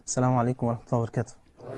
السلام عليكم ورحمة الله وبركاته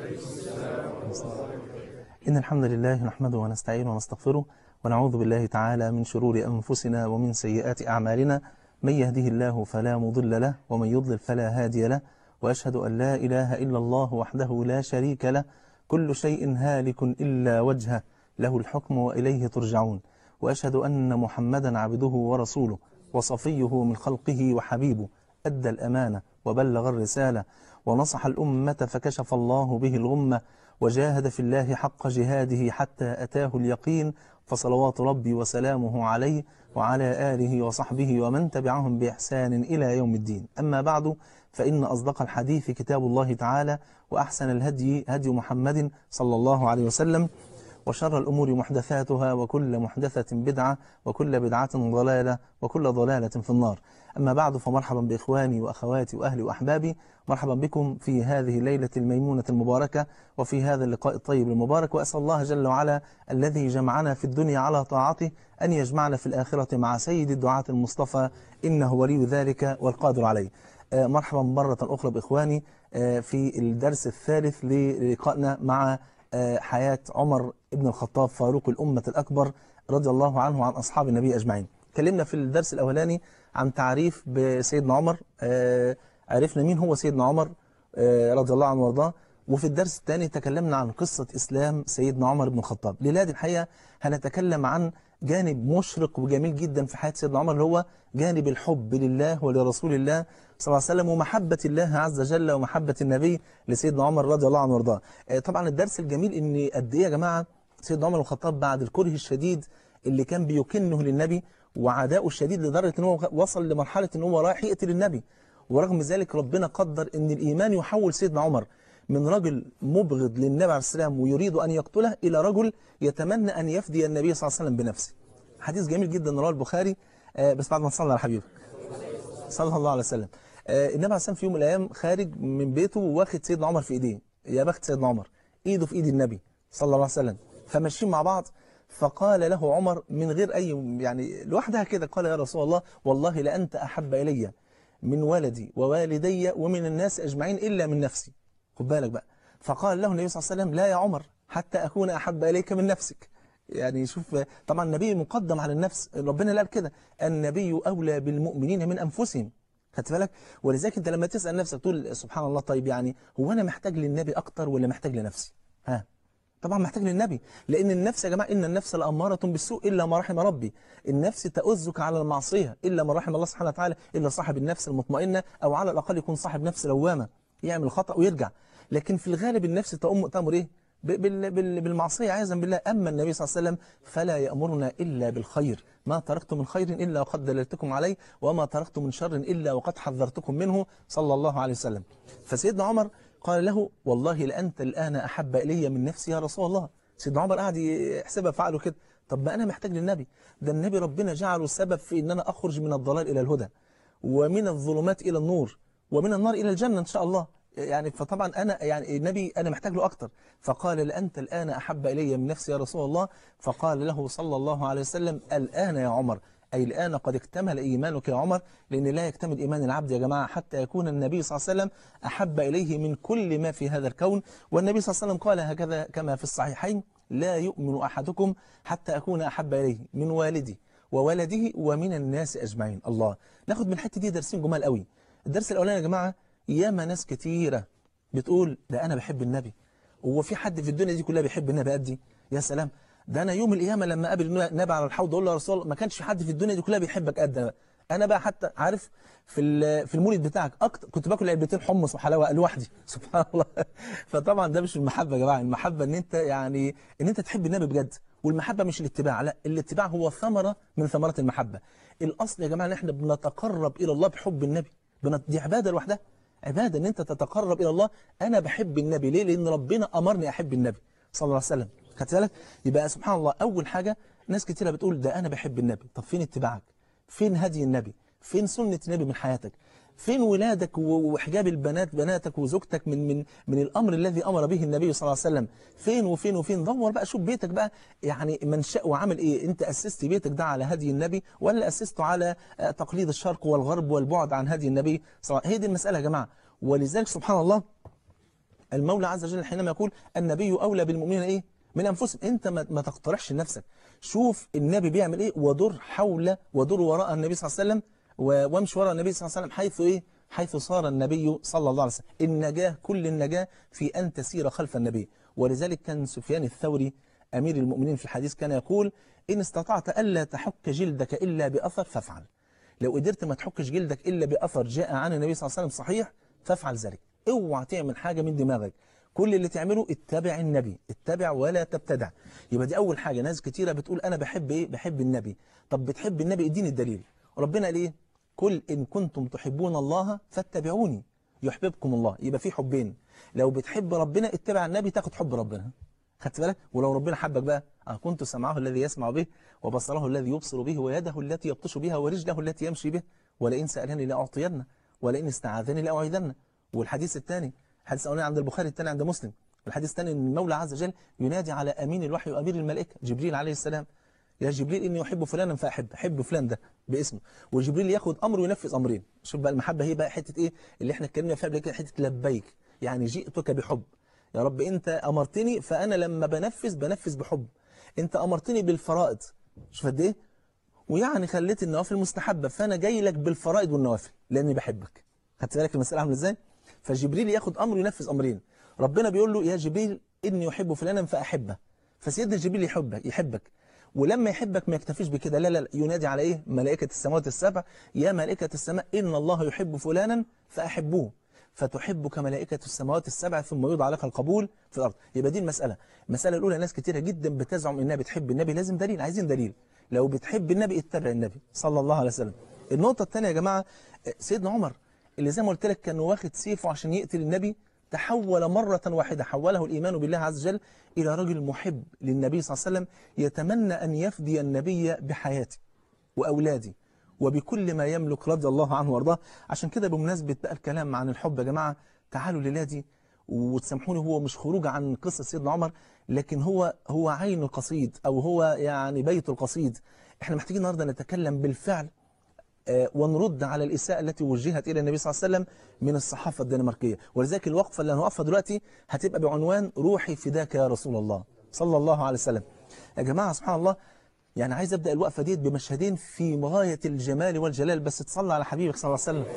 إن الحمد لله نحمده ونستعينه ونستغفره ونعوذ بالله تعالى من شرور أنفسنا ومن سيئات أعمالنا من يهده الله فلا مضل له ومن يضلل فلا هادي له وأشهد أن لا إله إلا الله وحده لا شريك له كل شيء هالك إلا وجهه له الحكم وإليه ترجعون وأشهد أن محمدا عبده ورسوله وصفيه من خلقه وحبيبه أدى الأمانة وبلغ الرسالة ونصح الأمة فكشف الله به الغمة وجاهد في الله حق جهاده حتى أتاه اليقين فصلوات ربي وسلامه عليه وعلى آله وصحبه ومن تبعهم بإحسان إلى يوم الدين أما بعد فإن أصدق الحديث كتاب الله تعالى وأحسن الهدي هدي محمد صلى الله عليه وسلم وشر الأمور محدثاتها وكل محدثة بدعة وكل بدعة ضلالة وكل ضلالة في النار أما بعد فمرحبا بإخواني وأخواتي وأهلي وأحبابي مرحبا بكم في هذه الليلة الميمونة المباركة وفي هذا اللقاء الطيب المبارك وأسأل الله جل وعلا الذي جمعنا في الدنيا على طاعته أن يجمعنا في الآخرة مع سيد الدعاة المصطفى إنه ولي ذلك والقادر عليه آه، مرحبا مرة أخرى بإخواني آه، في الدرس الثالث للقائنا مع آه، حياة عمر بن الخطاب فاروق الأمة الأكبر رضي الله عنه وعن أصحاب النبي أجمعين تكلمنا في الدرس الأولاني عن تعريف بسيدنا عمر آه، عرفنا مين هو سيدنا عمر آه، رضي الله عنه وارضاه وفي الدرس الثاني تكلمنا عن قصة إسلام سيدنا عمر بن الخطاب ليلاد الحقيقة هنتكلم عن جانب مشرق وجميل جدا في حياة سيدنا عمر اللي هو جانب الحب لله ولرسول الله صلى الله عليه وسلم ومحبة الله عز وجل ومحبة النبي لسيدنا عمر رضي الله عنه وارضاه آه، طبعا الدرس الجميل ان قد ايه يا جماعة سيدنا عمر بن الخطاب بعد الكره الشديد اللي كان بيكنه للنبي وعداؤه الشديد لدرجة ان هو وصل لمرحلة ان هو رايح يقتل النبي ورغم ذلك ربنا قدر ان الايمان يحول سيدنا عمر من رجل مبغض للنبي عليه السلام ويريد ان يقتله الى رجل يتمنى ان يفدي النبي صلى الله عليه وسلم بنفسه حديث جميل جدا رواه البخاري آه، بس بعد ما صلى على حبيبه صلى الله عليه وسلم آه، النبي عليه السلام في يوم من الايام خارج من بيته واخد سيدنا عمر في ايديه يا بخت سيدنا عمر ايده في ايد النبي صلى الله عليه وسلم فماشيين مع بعض فقال له عمر من غير اي يعني لوحدها كده قال يا رسول الله والله لانت احب الي من ولدي ووالدي ومن الناس اجمعين الا من نفسي خد بالك بقى فقال له النبي صلى الله عليه وسلم لا يا عمر حتى اكون احب اليك من نفسك يعني شوف طبعا النبي مقدم على النفس ربنا قال كده النبي اولى بالمؤمنين من انفسهم خدت بالك ولذلك انت لما تسال نفسك تقول سبحان الله طيب يعني هو انا محتاج للنبي اكتر ولا محتاج لنفسي ها طبعا محتاج للنبي لان النفس يا جماعه ان النفس لاماره بالسوء الا ما رحم ربي النفس تؤزك على المعصيه الا من رحم الله سبحانه وتعالى الا صاحب النفس المطمئنه او على الاقل يكون صاحب نفس لوامه يعمل خطا ويرجع لكن في الغالب النفس تأم تامر ايه ب- بال- بال- بالمعصيه عياذا بالله اما النبي صلى الله عليه وسلم فلا يامرنا الا بالخير ما تركت من خير الا وقد دللتكم عليه وما تركت من شر الا وقد حذرتكم منه صلى الله عليه وسلم فسيدنا عمر قال له والله لأنت الآن أحب إلي من نفسي يا رسول الله سيدنا عمر قاعد يحسبها فعله كده طب ما أنا محتاج للنبي ده النبي ربنا جعله سبب في إن أنا أخرج من الضلال إلى الهدى ومن الظلمات إلى النور ومن النار إلى الجنة إن شاء الله يعني فطبعا أنا يعني النبي أنا محتاج له أكتر فقال لأنت الآن أحب إلي من نفسي يا رسول الله فقال له صلى الله عليه وسلم الآن يا عمر أي الآن قد اكتمل إيمانك يا عمر لأن لا يكتمل إيمان العبد يا جماعة حتى يكون النبي صلى الله عليه وسلم أحب إليه من كل ما في هذا الكون والنبي صلى الله عليه وسلم قال هكذا كما في الصحيحين لا يؤمن أحدكم حتى أكون أحب إليه من والدي وولده ومن الناس أجمعين الله ناخد من الحتة دي درسين جمال قوي الدرس الأولاني يا جماعة ياما ناس كتيرة بتقول ده أنا بحب النبي هو في حد في الدنيا دي كلها بيحب النبي قدي يا سلام ده انا يوم القيامه لما اقابل النبي على الحوض اقول له يا رسول الله ما كانش في حد في الدنيا دي كلها بيحبك قد انا انا بقى حتى عارف في ال- في المولد بتاعك أكتر كنت باكل علبتين حمص وحلاوه لوحدي سبحان الله فطبعا ده مش المحبه يا جماعه المحبه ان انت يعني ان انت تحب النبي بجد والمحبه مش الاتباع لا الاتباع هو ثمره من ثمرات المحبه الاصل يا جماعه ان احنا بنتقرب الى الله بحب النبي بنت- دي عباده لوحدها عباده ان انت تتقرب الى الله انا بحب النبي ليه لان ربنا امرني احب النبي صلى الله عليه وسلم خدت بالك يبقى سبحان الله اول حاجه ناس كتيره بتقول ده انا بحب النبي طب فين اتباعك فين هدي النبي فين سنه النبي من حياتك فين ولادك و- وحجاب البنات بناتك وزوجتك من من من الامر الذي امر به النبي صلى الله عليه وسلم فين وفين وفين دور بقى شوف بيتك بقى يعني منشأ وعمل ايه انت اسست بيتك ده على هدي النبي ولا اسسته على آه، تقليد الشرق والغرب والبعد عن هدي النبي صلى الله عليه وسلم هي دي المساله يا جماعه ولذلك سبحان الله المولى عز وجل حينما يقول النبي أولى بالمؤمنين إيه من أنفسهم أنت ما, ما تقترحش لنفسك شوف النبي بيعمل إيه ودور حول ودور وراء النبي صلى الله عليه وسلم و- وامشي وراء النبي صلى الله عليه وسلم حيث إيه حيث صار النبي صلى الله عليه وسلم النجاة كل النجاة في أن تسير خلف النبي ولذلك كان سفيان الثوري أمير المؤمنين في الحديث كان يقول إن استطعت ألا تحك جلدك إلا بأثر فافعل لو قدرت ما تحكش جلدك إلا بأثر جاء عن النبي صلى الله عليه وسلم صحيح فافعل ذلك اوعى تعمل حاجة من دماغك كل اللي تعمله اتبع النبي اتبع ولا تبتدع يبقى دي أول حاجة ناس كتيرة بتقول أنا بحب إيه بحب النبي طب بتحب النبي اديني الدليل ربنا قال إيه قل إن كنتم تحبون الله فاتبعوني يحببكم الله يبقى في حبين لو بتحب ربنا اتبع النبي تاخد حب ربنا خدت بالك ولو ربنا حبك بقى أه كنت سمعه الذي يسمع به وبصره الذي يبصر به ويده التي يبطش بها ورجله التي يمشي به ولئن سألني لأعطينه ولئن استعاذني لأعيذنه والحديث الثاني الحديث الأولاني عند البخاري الثاني عند مسلم والحديث الثاني ان المولى عز وجل ينادي على أمين الوحي وأمير الملائكة جبريل عليه السلام يا جبريل إني أحب فلانا فأحب أحب فلان ده باسمه وجبريل ياخد أمر وينفذ أمرين شوف بقى المحبة هي بقى حتة إيه اللي احنا اتكلمنا فيها قبل كده حتة لبيك يعني جئتك بحب يا رب أنت أمرتني فأنا لما بنفذ بنفذ بحب أنت أمرتني بالفرائض شوف قد إيه ويعني خليت النوافل مستحبة فأنا جاي لك بالفرائض والنوافل لأني بحبك خدت بالك المسألة عامله إزاي فجبريل ياخد أمر وينفذ أمرين ربنا بيقول له يا جبريل إني أحب فلانا فأحبه فسيدنا جبريل يحبك يحبك ولما يحبك ما يكتفيش بكده لا لا لا ينادي على إيه ملائكة السماوات السبع يا ملائكة السماء إن الله يحب فلانا فأحبوه فتحبك ملائكة السماوات السبع ثم يوضع لك القبول في الأرض يبقى دي المسألة المسألة الأولى ناس كتيرة جدا بتزعم إنها بتحب النبي لازم دليل عايزين دليل لو بتحب النبي اتبع النبي صلى الله عليه وسلم النقطة الثانية يا جماعة سيدنا عمر اللي زي ما قلت لك كان واخد سيفه عشان يقتل النبي تحول مرة واحدة حوله الإيمان بالله عز وجل إلى رجل محب للنبي صلى الله عليه وسلم يتمنى أن يفدي النبي بحياته وأولاده وبكل ما يملك رضي الله عنه وارضاه عشان كده بمناسبة بقى الكلام عن الحب يا جماعة تعالوا للادي وتسامحوني هو مش خروج عن قصة سيدنا عمر لكن هو هو عين القصيد أو هو يعني بيت القصيد احنا محتاجين النهارده نتكلم بالفعل آه، ونرد على الإساءة التي وجهت إلى النبي صلى الله عليه وسلم من الصحافة الدنماركية ولذلك الوقفة اللي هنوقفها دلوقتي هتبقى بعنوان روحي فداك يا رسول الله صلى الله عليه وسلم يا جماعة سبحان الله يعني عايز أبدأ الوقفة ديت بمشهدين في غاية الجمال والجلال بس تصلى على حبيبك صلى الله عليه وسلم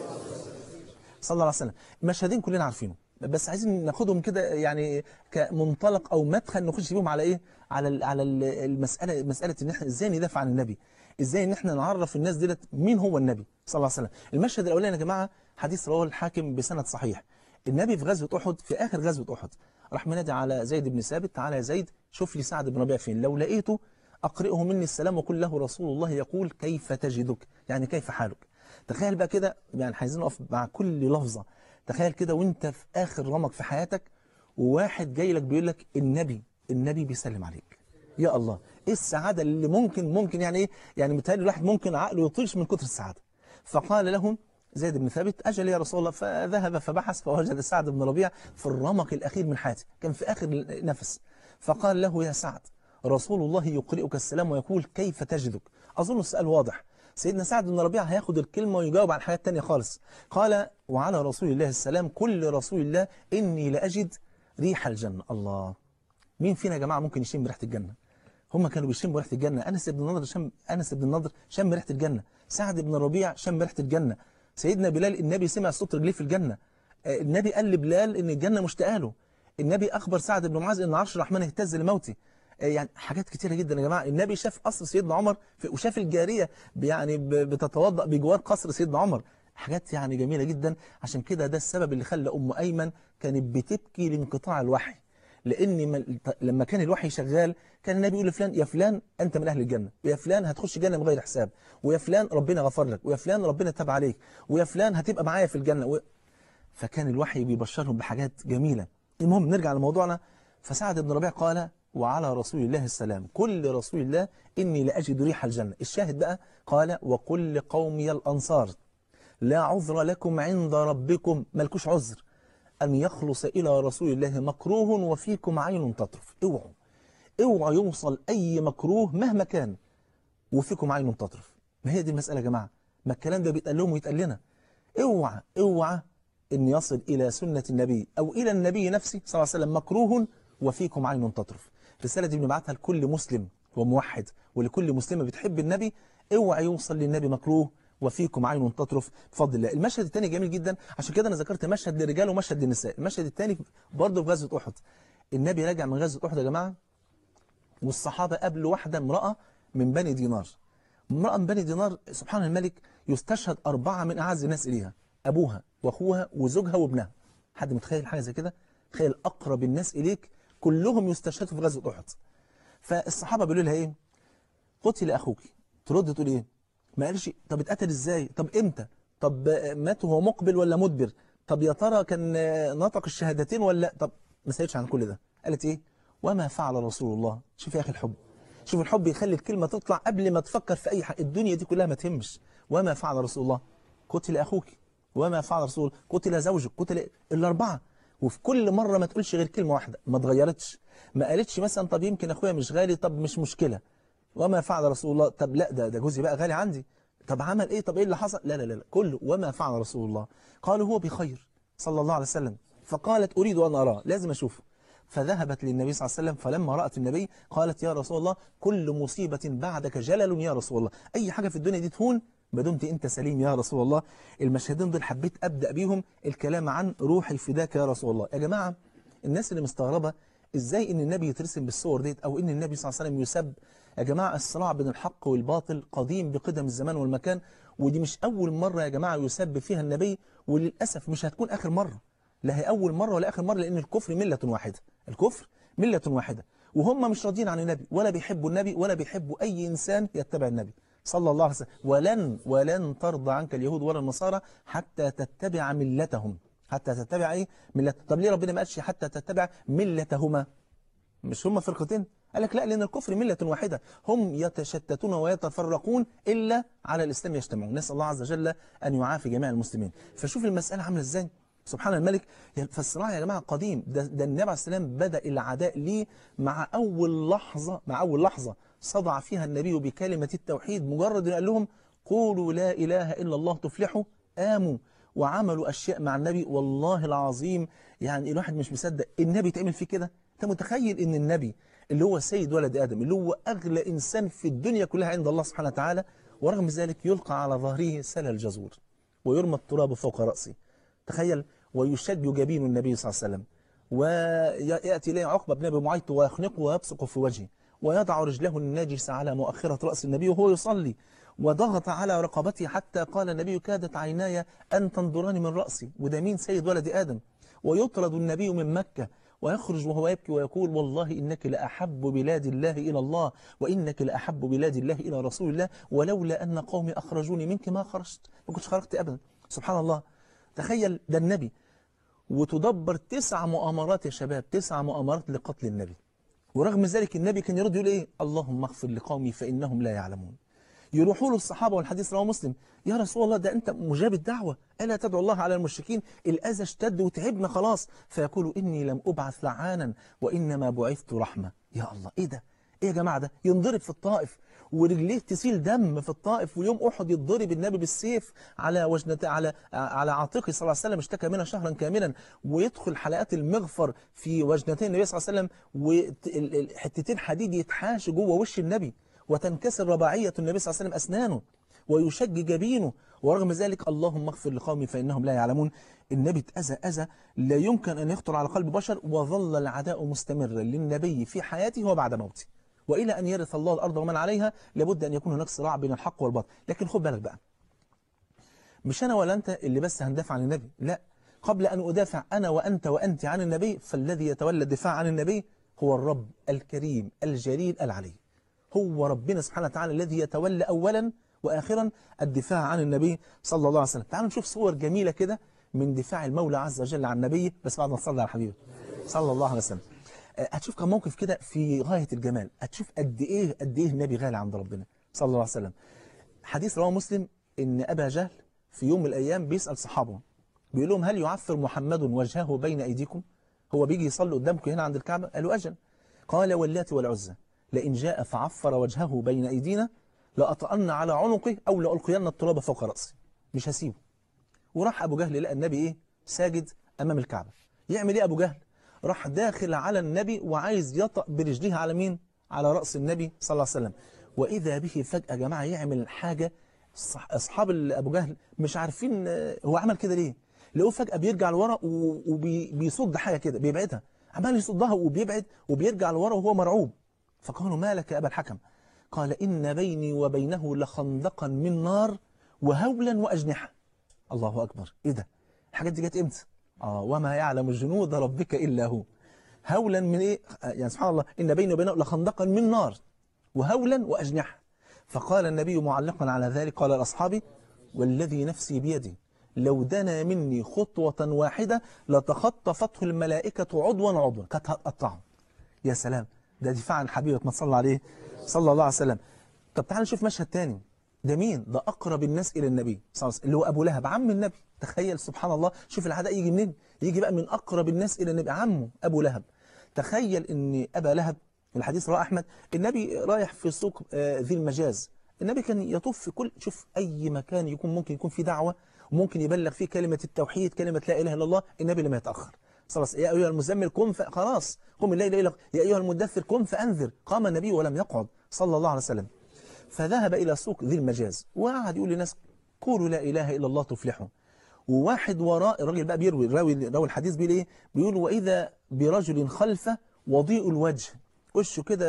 صلى الله عليه وسلم مشهدين كلنا عارفينه بس عايزين ناخدهم كده يعني كمنطلق او مدخل نخش بيهم على ايه على ال- على ال- المساله مساله ان احنا ازاي ندافع عن النبي ازاي ان احنا نعرف الناس ديت مين هو النبي صلى الله عليه وسلم المشهد الاولاني يا جماعه حديث رواه الحاكم بسند صحيح النبي في غزوه احد في اخر غزوه احد راح منادي على زيد بن ثابت تعالى يا زيد شوف لي سعد بن ربيع فين لو لقيته اقرئه مني السلام وقل له رسول الله يقول كيف تجدك يعني كيف حالك تخيل بقى كده يعني عايزين نقف مع كل لفظة تخيل كده وانت في آخر رمق في حياتك وواحد جاي لك بيقول لك النبي النبي بيسلم عليك يا الله ايه السعادة اللي ممكن ممكن يعني ايه يعني متهيألي الواحد ممكن عقله يطيش من كتر السعادة فقال لهم زيد بن ثابت أجل يا رسول الله فذهب فبحث فوجد سعد بن ربيع في الرمق الأخير من حياته كان في آخر نفس فقال له يا سعد رسول الله يقرئك السلام ويقول كيف تجدك أظن السؤال واضح سيدنا سعد بن ربيع هياخد الكلمة ويجاوب عن حاجات تانية خالص قال وعلى رسول الله السلام كل رسول الله إني لأجد ريح الجنة الله مين فينا يا جماعة ممكن يشم ريحة الجنة هم كانوا بيشموا ريحة الجنة أنس بن النضر شم أنس بن النضر شم ريحة الجنة سعد بن الربيع شم ريحة الجنة سيدنا بلال النبي سمع صوت رجليه في الجنة آه، النبي قال لبلال إن الجنة مشتاقه له النبي أخبر سعد بن معاذ إن عرش الرحمن اهتز لموته آه، يعني حاجات كتيرة جدا يا جماعة النبي شاف قصر سيدنا عمر في- وشاف الجارية ب- يعني ب- بتتوضأ بجوار قصر سيدنا عمر حاجات يعني جميلة جدا عشان كده ده السبب اللي خلى أم أيمن كانت بتبكي لانقطاع الوحي لان ما- لما كان الوحي شغال كان النبي يقول لفلان يا فلان انت من اهل الجنه ويا فلان هتخش جنه من غير حساب ويا فلان ربنا غفر لك ويا فلان ربنا تاب عليك ويا فلان هتبقى معايا في الجنه و... فكان الوحي بيبشرهم بحاجات جميله المهم نرجع لموضوعنا فسعد بن ربيع قال وعلى رسول الله السلام كل رسول الله اني لاجد ريح الجنه الشاهد بقى قال وكل قومي الانصار لا عذر لكم عند ربكم ملكوش عذر أن يخلص إلى رسول الله مكروه وفيكم عين تطرف اوعوا اوعوا يوصل أي مكروه مهما كان وفيكم عين تطرف ما هي دي المسألة يا جماعة ما الكلام ده بيتقال لهم ويتقال لنا اوعى اوعى أن يصل إلى سنة النبي أو إلى النبي نفسه صلى الله عليه وسلم مكروه وفيكم عين تطرف الرسالة دي بنبعتها لكل مسلم وموحد ولكل مسلمة بتحب النبي اوعى يوصل للنبي مكروه وفيكم عين تطرف بفضل الله المشهد الثاني جميل جدا عشان كده انا ذكرت مشهد للرجال ومشهد للنساء المشهد الثاني برضه في غزوه احد النبي راجع من غزوه احد يا جماعه والصحابه قابلوا واحده امراه من بني دينار امراه من بني دينار سبحان الملك يستشهد اربعه من اعز الناس اليها ابوها واخوها وزوجها وابنها حد متخيل حاجه زي كده تخيل اقرب الناس اليك كلهم يستشهدوا في غزوه احد فالصحابه بيقولوا لها ايه قتل اخوك ترد تقول ايه ما قالش طب اتقتل ازاي طب امتى طب مات وهو مقبل ولا مدبر طب يا ترى كان نطق الشهادتين ولا طب ما سالتش عن كل ده قالت ايه وما فعل رسول الله شوف يا اخي الحب شوف الحب يخلي الكلمه تطلع قبل ما تفكر في اي حاجه الدنيا دي كلها ما تهمش وما فعل رسول الله قتل اخوك وما فعل رسول قتل زوجك قتل الاربعه وفي كل مره ما تقولش غير كلمه واحده ما اتغيرتش ما قالتش مثلا طب يمكن اخويا مش غالي طب مش مشكله وما فعل رسول الله طب لا ده ده جوزي بقى غالي عندي طب عمل ايه طب ايه اللي حصل لا لا لا, لا. كله وما فعل رسول الله قالوا هو بخير صلى الله عليه وسلم فقالت اريد ان اراه لازم اشوفه فذهبت للنبي صلى الله عليه وسلم فلما رأت النبي قالت يا رسول الله كل مصيبة بعدك جلل يا رسول الله أي حاجة في الدنيا دي تهون ما دمت أنت سليم يا رسول الله المشهدين دول حبيت أبدأ بيهم الكلام عن روحي فداك يا رسول الله يا جماعة الناس اللي مستغربة ازاي ان النبي يترسم بالصور ديت او ان النبي صلى الله عليه وسلم يسب يا جماعة الصراع بين الحق والباطل قديم بقدم الزمان والمكان ودي مش أول مرة يا جماعة يسب فيها النبي وللأسف مش هتكون آخر مرة لا هي أول مرة ولا آخر مرة لأن الكفر ملة واحدة الكفر ملة واحدة وهم مش راضيين عن النبي ولا بيحبوا النبي ولا بيحبوا أي إنسان يتبع النبي صلى الله عليه وسلم ولن ولن ترضى عنك اليهود ولا النصارى حتى تتبع ملتهم حتى تتبع ايه ملة طب ليه ربنا ما قالش حتى تتبع ملتهما مش هما فرقتين قال لك لا لأن الكفر ملة واحدة هم يتشتتون ويتفرقون إلا على الإسلام يجتمعون نسأل الله عز وجل أن يعافي جميع المسلمين فشوف المسألة عاملة إزاي سبحان الملك فالصراع يا جماعة قديم ده, ده النبي عليه السلام بدأ العداء ليه مع أول لحظة مع أول لحظة صدع فيها النبي بكلمة التوحيد مجرد أن قال لهم قولوا لا إله إلا الله تفلحوا آموا وعملوا أشياء مع النبي والله العظيم يعني الواحد مش مصدق النبي تعمل فيه كده أنت متخيل إن النبي اللي هو سيد ولد آدم اللي هو أغلى إنسان في الدنيا كلها عند الله سبحانه وتعالى ورغم ذلك يلقى على ظهره سل الجزور ويرمى التراب فوق رأسه تخيل ويشد جبين النبي صلى الله عليه وسلم ويأتي إليه عقبة بن أبي معيط ويخنقه ويبصق في وجهه ويضع رجله الناجسة على مؤخرة رأس النبي وهو يصلي وضغط على رقبته حتى قال النبي كادت عيناي أن تنظران من رأسي وده مين سيد ولد آدم ويطرد النبي من مكة ويخرج وهو يبكي ويقول والله إنك لأحب بلاد الله إلى الله وإنك لأحب بلاد الله إلى رسول الله ولولا أن قومي أخرجوني منك ما خرجت ما كنتش خرجت أبدا سبحان الله تخيل ده النبي وتدبر تسع مؤامرات يا شباب تسع مؤامرات لقتل النبي ورغم ذلك النبي كان يرد يقول إيه اللهم اغفر لقومي فإنهم لا يعلمون يروحوا له الصحابة والحديث رواه مسلم يا رسول الله ده أنت مجاب الدعوة ألا تدعو الله على المشركين الأذى اشتد وتعبنا خلاص فيقول إني لم أبعث لعانا وإنما بعثت رحمة يا الله إيه ده إيه يا جماعة ده ينضرب في الطائف ورجليه تسيل دم في الطائف ويوم أحد يتضرب النبي بالسيف على وجنته على على عاتقه صلى الله عليه وسلم اشتكى منها شهرا كاملا ويدخل حلقات المغفر في وجنتين النبي صلى الله عليه وسلم وحتتين حديد يتحاشوا جوه وش النبي وتنكسر رباعية النبي صلى الله عليه وسلم أسنانه ويشج جبينه ورغم ذلك اللهم اغفر لقومي فإنهم لا يعلمون النبي اتأذى أذى لا يمكن أن يخطر على قلب بشر وظل العداء مستمرا للنبي في حياته وبعد موته وإلى أن يرث الله الأرض ومن عليها لابد أن يكون هناك صراع بين الحق والباطل لكن خد بالك بقى مش أنا ولا أنت اللي بس هندافع عن النبي لا قبل أن أدافع أنا وأنت وأنت عن النبي فالذي يتولى الدفاع عن النبي هو الرب الكريم الجليل العلي هو ربنا سبحانه وتعالى الذي يتولى أولا وآخرا الدفاع عن النبي صلى الله عليه وسلم تعالوا نشوف صور جميلة كده من دفاع المولى عز وجل عن النبي بس بعد ما تصلي على حبيبه صلى الله عليه وسلم هتشوف كم موقف كده في غاية الجمال هتشوف قد إيه قد إيه النبي غالي عند ربنا صلى الله عليه وسلم حديث رواه مسلم إن أبا جهل في يوم من الأيام بيسأل صحابه بيقول لهم هل يعفر محمد وجهه بين أيديكم هو بيجي يصلي قدامكم هنا عند الكعبة قالوا أجل قال واللات والعزى لئن جاء فعفر وجهه بين أيدينا لأطأن على عنقه أو لألقين التراب فوق رأسه مش هسيبه وراح أبو جهل لقى النبي إيه ساجد أمام الكعبة يعمل إيه أبو جهل راح داخل على النبي وعايز يطأ برجليه على مين على رأس النبي صلى الله عليه وسلم وإذا به فجأة جماعة يعمل حاجة أصحاب أبو جهل مش عارفين هو عمل كده ليه لقوه فجأة بيرجع لورا وبيصد حاجة كده بيبعدها عمال يصدها وبيبعد وبيرجع لورا وهو مرعوب فقالوا ما لك يا أبا الحكم قال إن بيني وبينه لخندقا من نار وهولا وأجنحة الله أكبر إيه ده الحاجات دي جت إمتى آه وما يعلم جنود ربك إلا هو هولا من إيه يعني سبحان الله إن بيني وبينه لخندقا من نار وهولا وأجنحة فقال النبي معلقا على ذلك قال لأصحابي والذي نفسي بيدي لو دنا مني خطوة واحدة لتخطفته الملائكة عضوا عضوا كانت هتقطعه يا سلام ده دفاع عن حبيبك ما صلى عليه صلى الله عليه وسلم طب تعال نشوف مشهد تاني ده مين ده أقرب الناس إلى النبي صلى الله عليه وسلم اللي هو أبو لهب عم النبي تخيل سبحان الله شوف العداء يجي منين يجي بقى من أقرب الناس إلى النبي عمه أبو لهب تخيل ان أبا لهب الحديث رواه أحمد النبي رايح في سوق ذي المجاز النبي كان يطوف في كل شوف أي مكان يكون ممكن يكون فيه دعوة وممكن يبلغ فيه كلمة التوحيد كلمة لا إله إلا الله النبي لما يتأخر خلاص يا أيها المزمل قم ف... خلاص قم الليل إلى يا أيها المدثر قم فأنذر قام النبي ولم يقعد صلى الله عليه وسلم فذهب إلى سوق ذي المجاز وقعد يقول للناس قولوا لا إله إلا الله تفلحوا وواحد وراء الراجل بقى بيروي راوي راوي الحديث بيقول ايه بيقول واذا برجل خلفه وضيء الوجه وشه كده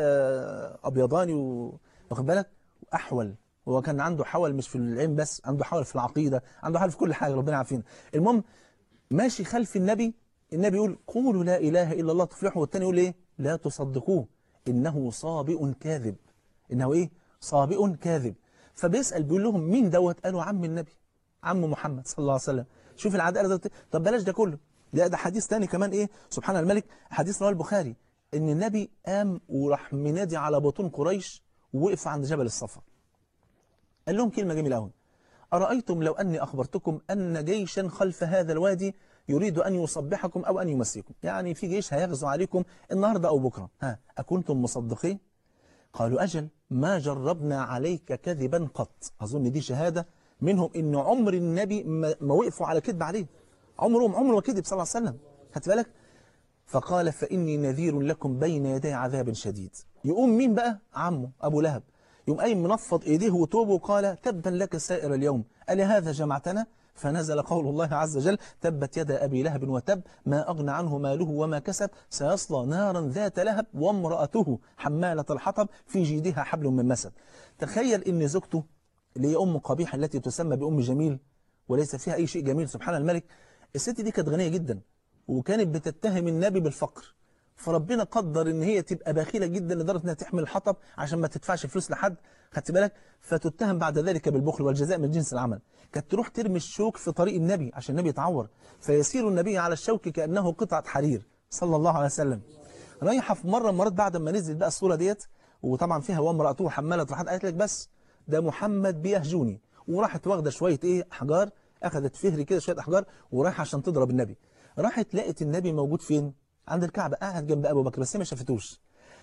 ابيضاني واخد بالك احول هو كان عنده حول مش في العين بس عنده حول في العقيده عنده حول في كل حاجه ربنا عارفين المهم ماشي خلف النبي النبي يقول قولوا لا اله الا الله تفلحوا والثاني يقول ايه لا تصدقوه انه صابئ كاذب انه ايه صابئ كاذب فبيسال بيقول لهم مين دوت قالوا عم النبي عم محمد صلى الله عليه وسلم شوف العداله ده طب بلاش ده كله لا ده حديث تاني كمان ايه سبحان الملك حديث رواه البخاري ان النبي قام وراح منادي على بطون قريش ووقف عند جبل الصفا قال لهم كلمه جميله قوي ارايتم لو اني اخبرتكم ان جيشا خلف هذا الوادي يريد ان يصبحكم او ان يمسيكم يعني في جيش هيغزو عليكم النهارده او بكره ها اكنتم مصدقين قالوا اجل ما جربنا عليك كذبا قط اظن دي شهاده منهم ان عمر النبي ما وقفوا على كذب عليه عمرهم عمره ما كذب صلى الله عليه وسلم خدت بالك فقال فاني نذير لكم بين يدي عذاب شديد يقوم مين بقى عمه ابو لهب يقوم قايم منفض ايديه وتوبه وقال تبا لك سائر اليوم ألي هذا جمعتنا فنزل قول الله عز وجل تبت يد أبي لهب وتب ما أغنى عنه ماله وما كسب سيصلى نارا ذات لهب وامرأته حمالة الحطب في جيدها حبل من مسد تخيل ان زوجته اللي هي أم قبيحة التي تسمى بأم جميل وليس فيها أي شيء جميل سبحان الملك الست دي كانت غنية جدا وكانت بتتهم النبي بالفقر فربنا قدر ان هي تبقى بخيلة جدا لدرجة انها تحمل الحطب عشان ما تدفعش فلوس لحد خدت بالك فتتهم بعد ذلك بالبخل والجزاء من جنس العمل كانت تروح ترمي الشوك في طريق النبي عشان النبي يتعور فيسير النبي على الشوك كأنه قطعة حرير صلى الله عليه وسلم رايحة في مرة مرات بعد ما نزل بقى الصورة ديت وطبعا فيها وامرأته حمالة الحطب قالت لك بس ده محمد بيهجوني وراحت واخده شويه ايه احجار اخذت فهر كده شويه احجار ورايحه عشان تضرب النبي راحت لقت النبي موجود فين عند الكعبه قاعد جنب ابو بكر بس هي ما شافتوش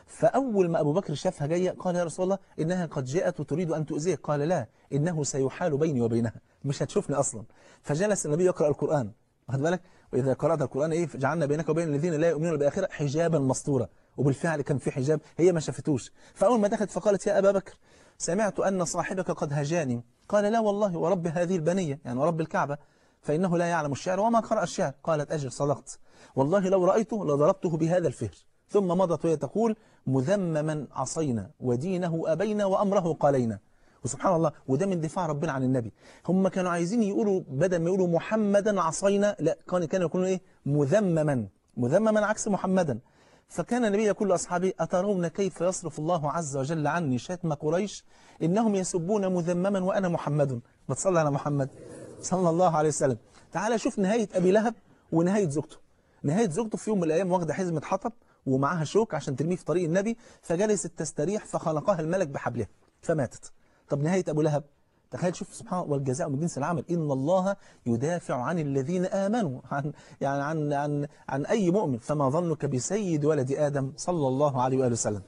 فاول ما ابو بكر شافها جايه قال يا رسول الله انها قد جاءت وتريد ان تؤذيك قال لا انه سيحال بيني وبينها مش هتشوفني اصلا فجلس النبي يقرا القران واخد بالك واذا قرات القران ايه جعلنا بينك وبين الذين لا يؤمنون بالاخره حجابا مستورا وبالفعل كان في حجاب هي ما شافتوش فاول ما دخلت فقالت يا ابا بكر سمعت أن صاحبك قد هجاني قال لا والله ورب هذه البنية يعني ورب الكعبة فإنه لا يعلم الشعر وما قرأ الشعر قالت أجل صدقت والله لو رأيته لضربته بهذا الفهر ثم مضت وهي تقول مذمما عصينا ودينه أبينا وأمره قالينا وسبحان الله وده من دفاع ربنا عن النبي هم كانوا عايزين يقولوا بدل ما يقولوا محمدا عصينا لا كانوا كانوا يقولوا ايه مذمما مذمما عكس محمدا فكان النبي يقول لأصحابه أترون كيف يصرف الله عز وجل عني شتم قريش إنهم يسبون مذمما وأنا محمد ما تصلى على محمد صلى الله عليه وسلم تعال شوف نهاية أبي لهب ونهاية زوجته نهاية زوجته في يوم من الأيام واخدة حزمة حطب ومعاها شوك عشان ترميه في طريق النبي فجلست تستريح فخلقها الملك بحبلها فماتت طب نهاية أبو لهب تخيل شوف سبحان الله والجزاء من جنس العمل إن الله يدافع عن الذين آمنوا عن يعني عن عن عن أي مؤمن فما ظنك بسيد ولد آدم صلى الله عليه وآله وسلم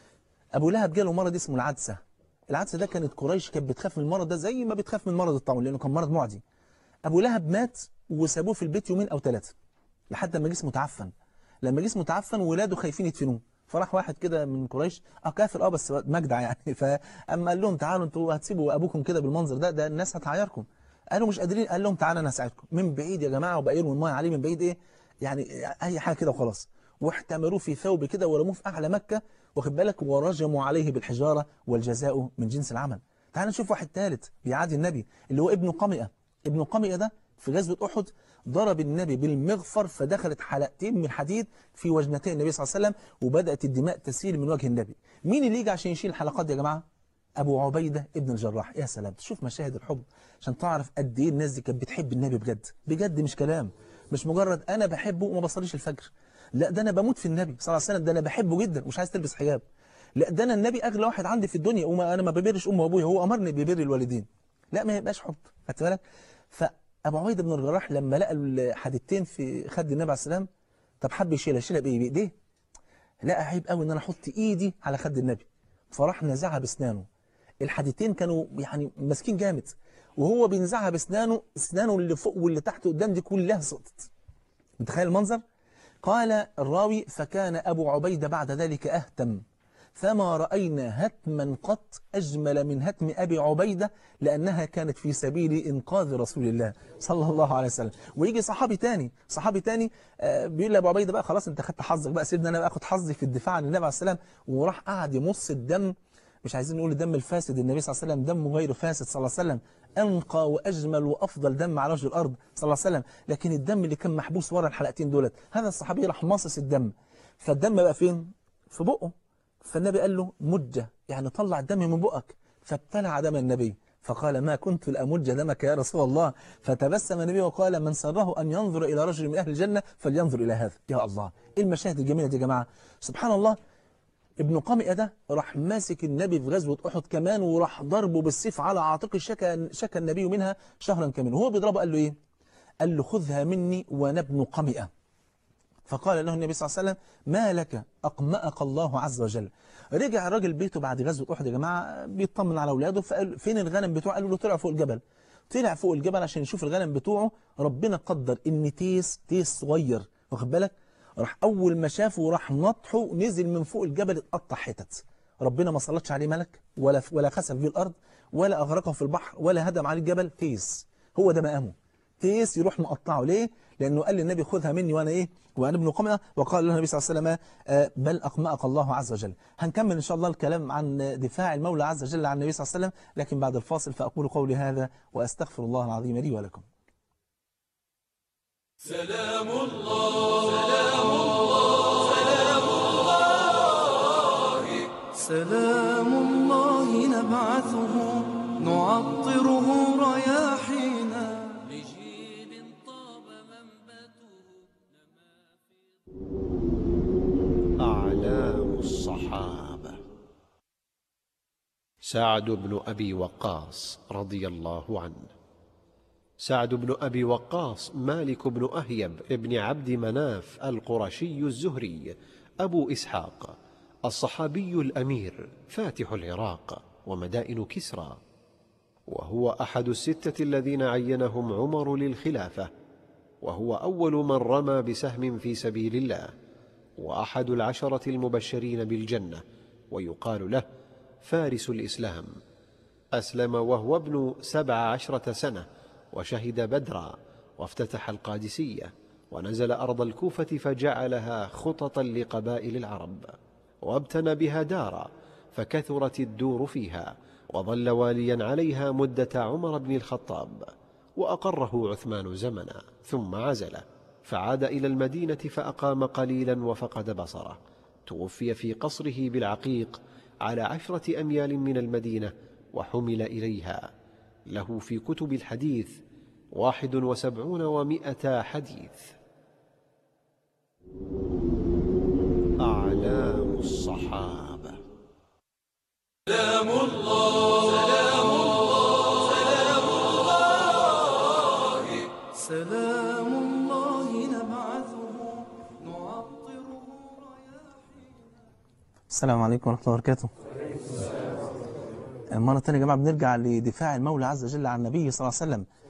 أبو لهب جاله مرض اسمه العدسة العدسة ده كانت قريش كانت بتخاف من المرض ده زي ما بتخاف من مرض الطاعون لأنه كان مرض معدي أبو لهب مات وسابوه في البيت يومين أو ثلاثة لحد ما جسمه تعفن لما جسمه تعفن ولاده خايفين يدفنوه فراح واحد كده من قريش اه كافر اه بس مجدع يعني فاما قال لهم تعالوا انتوا هتسيبوا ابوكم كده بالمنظر ده ده الناس هتعايركم قالوا مش قادرين قال لهم تعالى انا هساعدكم من بعيد يا جماعه وبقى يرموا الميه عليه من بعيد ايه يعني اي حاجه كده وخلاص واحتملوه في ثوب كده ورموه في اعلى مكه واخد بالك ورجموا عليه بالحجاره والجزاء من جنس العمل تعال نشوف واحد ثالث بيعادي النبي اللي هو ابن قمئه ابن قمئه ده في غزوه احد ضرب النبي بالمغفر فدخلت حلقتين من الحديد في وجنتي النبي صلى الله عليه وسلم وبدات الدماء تسيل من وجه النبي مين اللي يجي عشان يشيل الحلقات دي يا جماعه ابو عبيده ابن الجراح يا سلام تشوف مشاهد الحب عشان تعرف قد ايه الناس دي كانت بتحب النبي بجد بجد مش كلام مش مجرد انا بحبه وما بصليش الفجر لا ده انا بموت في النبي صلى الله عليه وسلم ده انا بحبه جدا ومش عايز تلبس حجاب لا ده انا النبي اغلى واحد عندي في الدنيا وما انا ما ببرش امي وابويا هو امرني ببر الوالدين لا ما يبقاش حب خدت بالك فابو عبيده بن الجراح لما لقى الحديدتين في خد النبي عليه السلام طب حب يشيلها يشيلها بايه بايديه لا عيب قوي ان انا احط ايدي على خد النبي فراح نزعها باسنانه الحديدتين كانوا يعني ماسكين جامد وهو بينزعها باسنانه اسنانه اللي فوق واللي تحت قدام دي كلها سقطت متخيل المنظر قال الراوي فكان ابو عبيده بعد ذلك اهتم فما راينا هتما قط اجمل من هتم ابي عبيده لانها كانت في سبيل انقاذ رسول الله صلى الله عليه وسلم ويجي صحابي تاني صحابي تاني آه بيقول لابو عبيده بقى خلاص انت خدت حظك بقى سيبني انا بقى اخد حظي في الدفاع عن النبي عليه السلام وراح قعد يمص الدم مش عايزين نقول الدم الفاسد النبي صلى الله عليه وسلم دمه غير فاسد صلى الله عليه وسلم أنقى وأجمل وأفضل دم على وجه الأرض صلى الله عليه وسلم لكن الدم اللي كان محبوس ورا الحلقتين دولت هذا الصحابي راح ماصص الدم فالدم بقى فين؟ في بقه فالنبي قال له مجة يعني طلع الدم من بقك فابتلع دم النبي فقال ما كنت لأمج دمك يا رسول الله فتبسم النبي وقال من سره أن ينظر إلى رجل من أهل الجنة فلينظر إلى هذا يا الله إيه المشاهد الجميلة دي يا جماعة سبحان الله ابن قمئة ده راح ماسك النبي في غزوة أحد كمان وراح ضربه بالسيف على عاتقه شكى, شكى النبي منها شهرا كاملا وهو بيضربه قال له إيه قال له خذها مني وأنا ابن قمئة فقال له النبي صلى الله عليه وسلم ما لك أقمأك الله عز وجل رجع الراجل بيته بعد غزوة أحد يا جماعة بيطمن على أولاده فقال فين الغنم بتوعه قالوا له طلع فوق الجبل طلع فوق الجبل عشان يشوف الغنم بتوعه ربنا قدر ان تيس تيس صغير واخد بالك راح اول ما شافه راح نطحه نزل من فوق الجبل اتقطع حتت ربنا ما سلطش عليه ملك ولا ولا خسف فيه الارض ولا اغرقه في البحر ولا هدم عليه الجبل تيس هو ده مقامه تيس يروح مقطعه ليه لانه قال للنبي خذها مني وانا ايه وانا ابن قمئه وقال له النبي صلى الله عليه وسلم آه بل اقمأك الله عز وجل هنكمل ان شاء الله الكلام عن دفاع المولى عز وجل عن النبي صلى الله عليه وسلم لكن بعد الفاصل فاقول قولي هذا واستغفر الله العظيم لي ولكم سلام الله سلام الله سلام الله سلام الله نبعثه نعطره رياحينا لجيل طاب منبته أعلام الصحابة سعد بن أبي وقاص رضي الله عنه سعد بن أبي وقاص مالك بن أهيب ابن عبد مناف القرشي الزهري أبو إسحاق الصحابي الأمير فاتح العراق ومدائن كسرى وهو أحد الستة الذين عينهم عمر للخلافة وهو أول من رمى بسهم في سبيل الله وأحد العشرة المبشرين بالجنة ويقال له فارس الإسلام أسلم وهو ابن سبع عشرة سنة وشهد بدرا وافتتح القادسية ونزل أرض الكوفة فجعلها خططا لقبائل العرب وابتنى بها دارا فكثرت الدور فيها وظل واليا عليها مدة عمر بن الخطاب وأقره عثمان زمنا ثم عزله فعاد إلى المدينة فأقام قليلا وفقد بصره توفي في قصره بالعقيق على عشرة أميال من المدينة وحمل إليها له في كتب الحديث واحد وسبعون ومائة حديث أعلام الصحابة سلام الله سلام الله سلام الله سلام الله نبعثه نعطره السلام عليكم ورحمة الله وبركاته مرة تانية يا جماعة بنرجع لدفاع المولى عز وجل عن النبي صلى الله عليه وسلم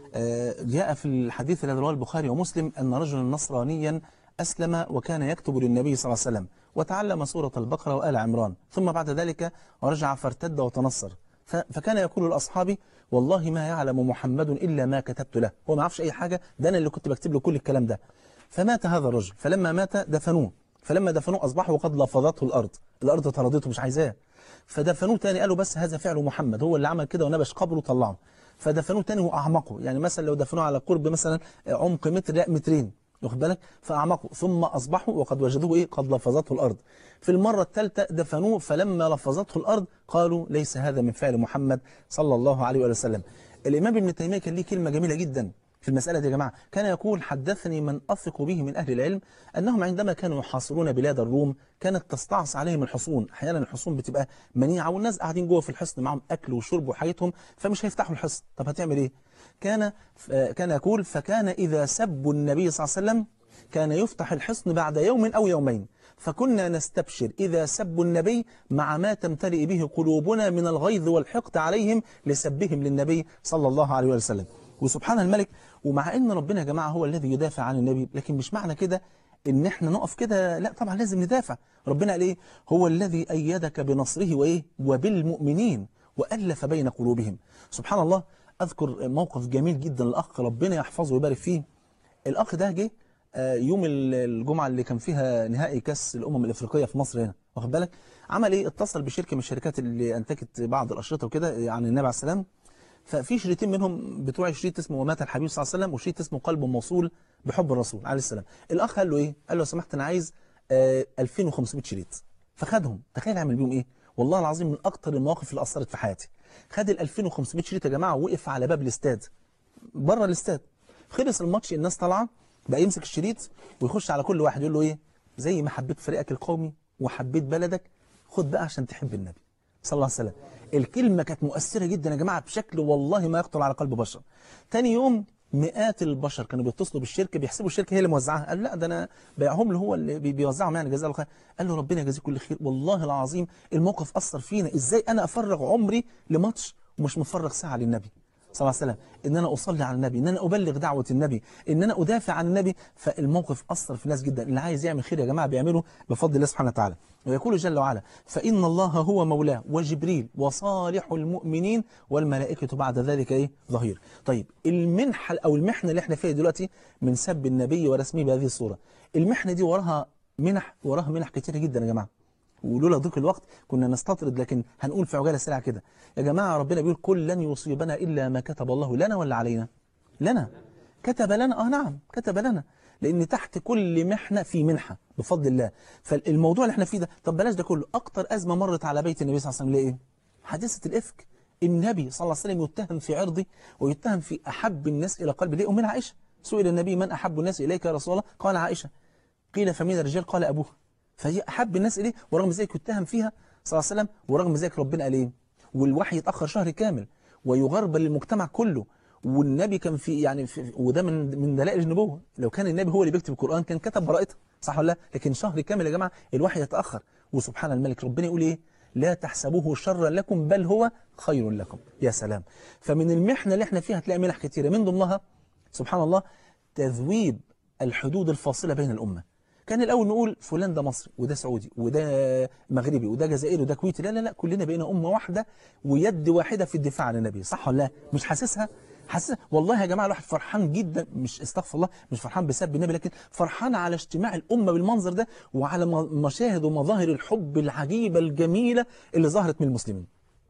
آه، جاء في الحديث الذي رواه البخاري ومسلم أن رجلا نصرانيا أسلم وكان يكتب للنبي صلى الله عليه وسلم وتعلم سورة البقرة وآل عمران ثم بعد ذلك رجع فارتد وتنصر ف- فكان يقول لأصحابه والله ما يعلم محمد إلا ما كتبت له هو ما يعرفش أي حاجة ده أنا اللي كنت بكتب له كل الكلام ده فمات هذا الرجل فلما مات دفنوه فلما دفنوه أصبح وقد لفظته الأرض الأرض طردته مش عايزاه فدفنوه تاني قالوا بس هذا فعل محمد هو اللي عمل كده ونبش قبره وطلعه فدفنوه تاني وأعمقه يعني مثلا لو دفنوه على قرب مثلا عمق متر لا مترين واخد بالك فأعمقوا ثم أصبحوا وقد وجدوه إيه قد لفظته الأرض في المرة الثالثة دفنوه فلما لفظته الأرض قالوا ليس هذا من فعل محمد صلى الله عليه وآله وسلم الإمام ابن تيمية كان ليه كلمة جميلة جدا في المسألة دي يا جماعة كان يقول حدثني من أثق به من أهل العلم أنهم عندما كانوا يحاصرون بلاد الروم كانت تستعص عليهم الحصون أحيانا الحصون بتبقى منيعة والناس قاعدين جوه في الحصن معهم أكل وشرب وحياتهم فمش هيفتحوا الحصن طب هتعمل إيه كان كان يقول فكان إذا سبوا النبي صلى الله عليه وسلم كان يفتح الحصن بعد يوم أو يومين فكنا نستبشر إذا سبوا النبي مع ما تمتلئ به قلوبنا من الغيظ والحقد عليهم لسبهم للنبي صلى الله عليه وسلم وسبحان الملك ومع ان ربنا يا جماعة هو الذي يدافع عن النبي لكن مش معنى كده ان احنا نقف كده لا طبعا لازم ندافع ربنا قال ايه هو الذي ايدك بنصره وايه وبالمؤمنين والف بين قلوبهم سبحان الله اذكر موقف جميل جدا الاخ ربنا يحفظه ويبارك فيه الاخ ده جه آه، يوم ال- الجمعة اللي كان فيها نهائي كاس الأمم الأفريقية في مصر هنا واخد بالك عمل إيه اتصل بشركة من الشركات اللي أنتجت بعض الأشرطة وكده عن النبي عليه السلام ففي شريطين منهم بتوع شريط اسمه ومات الحبيب صلى الله عليه وسلم وشريط اسمه قلب موصول بحب الرسول عليه السلام الأخ قال له إيه قال له لو سمحت أنا عايز آه 2500 شريط فخدهم تخيل عمل بيهم إيه والله العظيم من أكتر المواقف اللي أثرت في حياتي خد ال 2500 شريط يا جماعة ووقف على باب الاستاد بره الاستاد خلص الماتش الناس طالعه بقى يمسك الشريط ويخش على كل واحد يقول له ايه زي ما حبيت فريقك القومي وحبيت بلدك خد بقى عشان تحب النبي صلى الله عليه وسلم الكلمة كانت مؤثرة جدا يا جماعة بشكل والله ما يخطر على قلب بشر تاني يوم مئات البشر كانوا بيتصلوا بالشركة بيحسبوا الشركة هي اللي موزعها قال لا ده انا بايعهم له هو اللي بي- بيوزعهم يعني جزاه الله خير قال له ربنا يجازيه كل خير والله العظيم الموقف أثر فينا ازاي انا افرغ عمري لماتش ومش مفرغ ساعة للنبي صلى الله عليه وسلم ان انا اصلي على النبي ان انا ابلغ دعوه النبي ان انا ادافع عن النبي فالموقف اثر في الناس جدا اللي عايز يعمل خير يا جماعه بيعمله بفضل الله سبحانه وتعالى ويقول جل وعلا فان الله هو مولاه وجبريل وصالح المؤمنين والملائكه بعد ذلك ايه ظهير طيب المنحه او المحنه اللي احنا فيها دلوقتي من سب النبي ورسمه بهذه الصوره المحنه دي وراها منح وراها منح كتيره جدا يا جماعه ولولا ضيق الوقت كنا نستطرد لكن هنقول في عجاله سريعه كده يا جماعه ربنا بيقول كل لن يصيبنا الا ما كتب الله لنا ولا علينا لنا كتب لنا اه نعم كتب لنا لان تحت كل محنه في منحه بفضل الله فالموضوع اللي احنا فيه ده طب بلاش ده كله اكتر ازمه مرت على بيت النبي صلى الله عليه وسلم ليه ايه حادثه الافك النبي صلى الله عليه وسلم يتهم في عرضه ويتهم في احب الناس الى قلبه ليه امنا عائشه سئل النبي من احب الناس اليك يا رسول الله قال عائشه قيل فمن الرجال قال ابوها فهي احب الناس اليه ورغم ذلك يتهم فيها صلى الله عليه وسلم ورغم ذلك ربنا قال ايه والوحي يتاخر شهر كامل ويغربل المجتمع كله والنبي كان في يعني في وده من من دلائل النبوه لو كان النبي هو اللي بيكتب القران كان كتب براءتها صح ولا لا لكن شهر كامل يا جماعه الوحي يتاخر وسبحان الملك ربنا يقول ايه لا تحسبوه شرا لكم بل هو خير لكم يا سلام فمن المحنه اللي احنا فيها هتلاقي منح كتيره من ضمنها سبحان الله تذويب الحدود الفاصله بين الامه كان الاول نقول فلان ده مصري وده سعودي وده مغربي وده جزائري وده كويتي لا لا لا كلنا بقينا امه واحده ويد واحده في الدفاع عن النبي صح ولا لا مش حاسسها حاسس والله يا جماعه الواحد فرحان جدا مش استغفر الله مش فرحان بسبب النبي لكن فرحان على اجتماع الامه بالمنظر ده وعلى م- مشاهد ومظاهر الحب العجيبه الجميله اللي ظهرت من المسلمين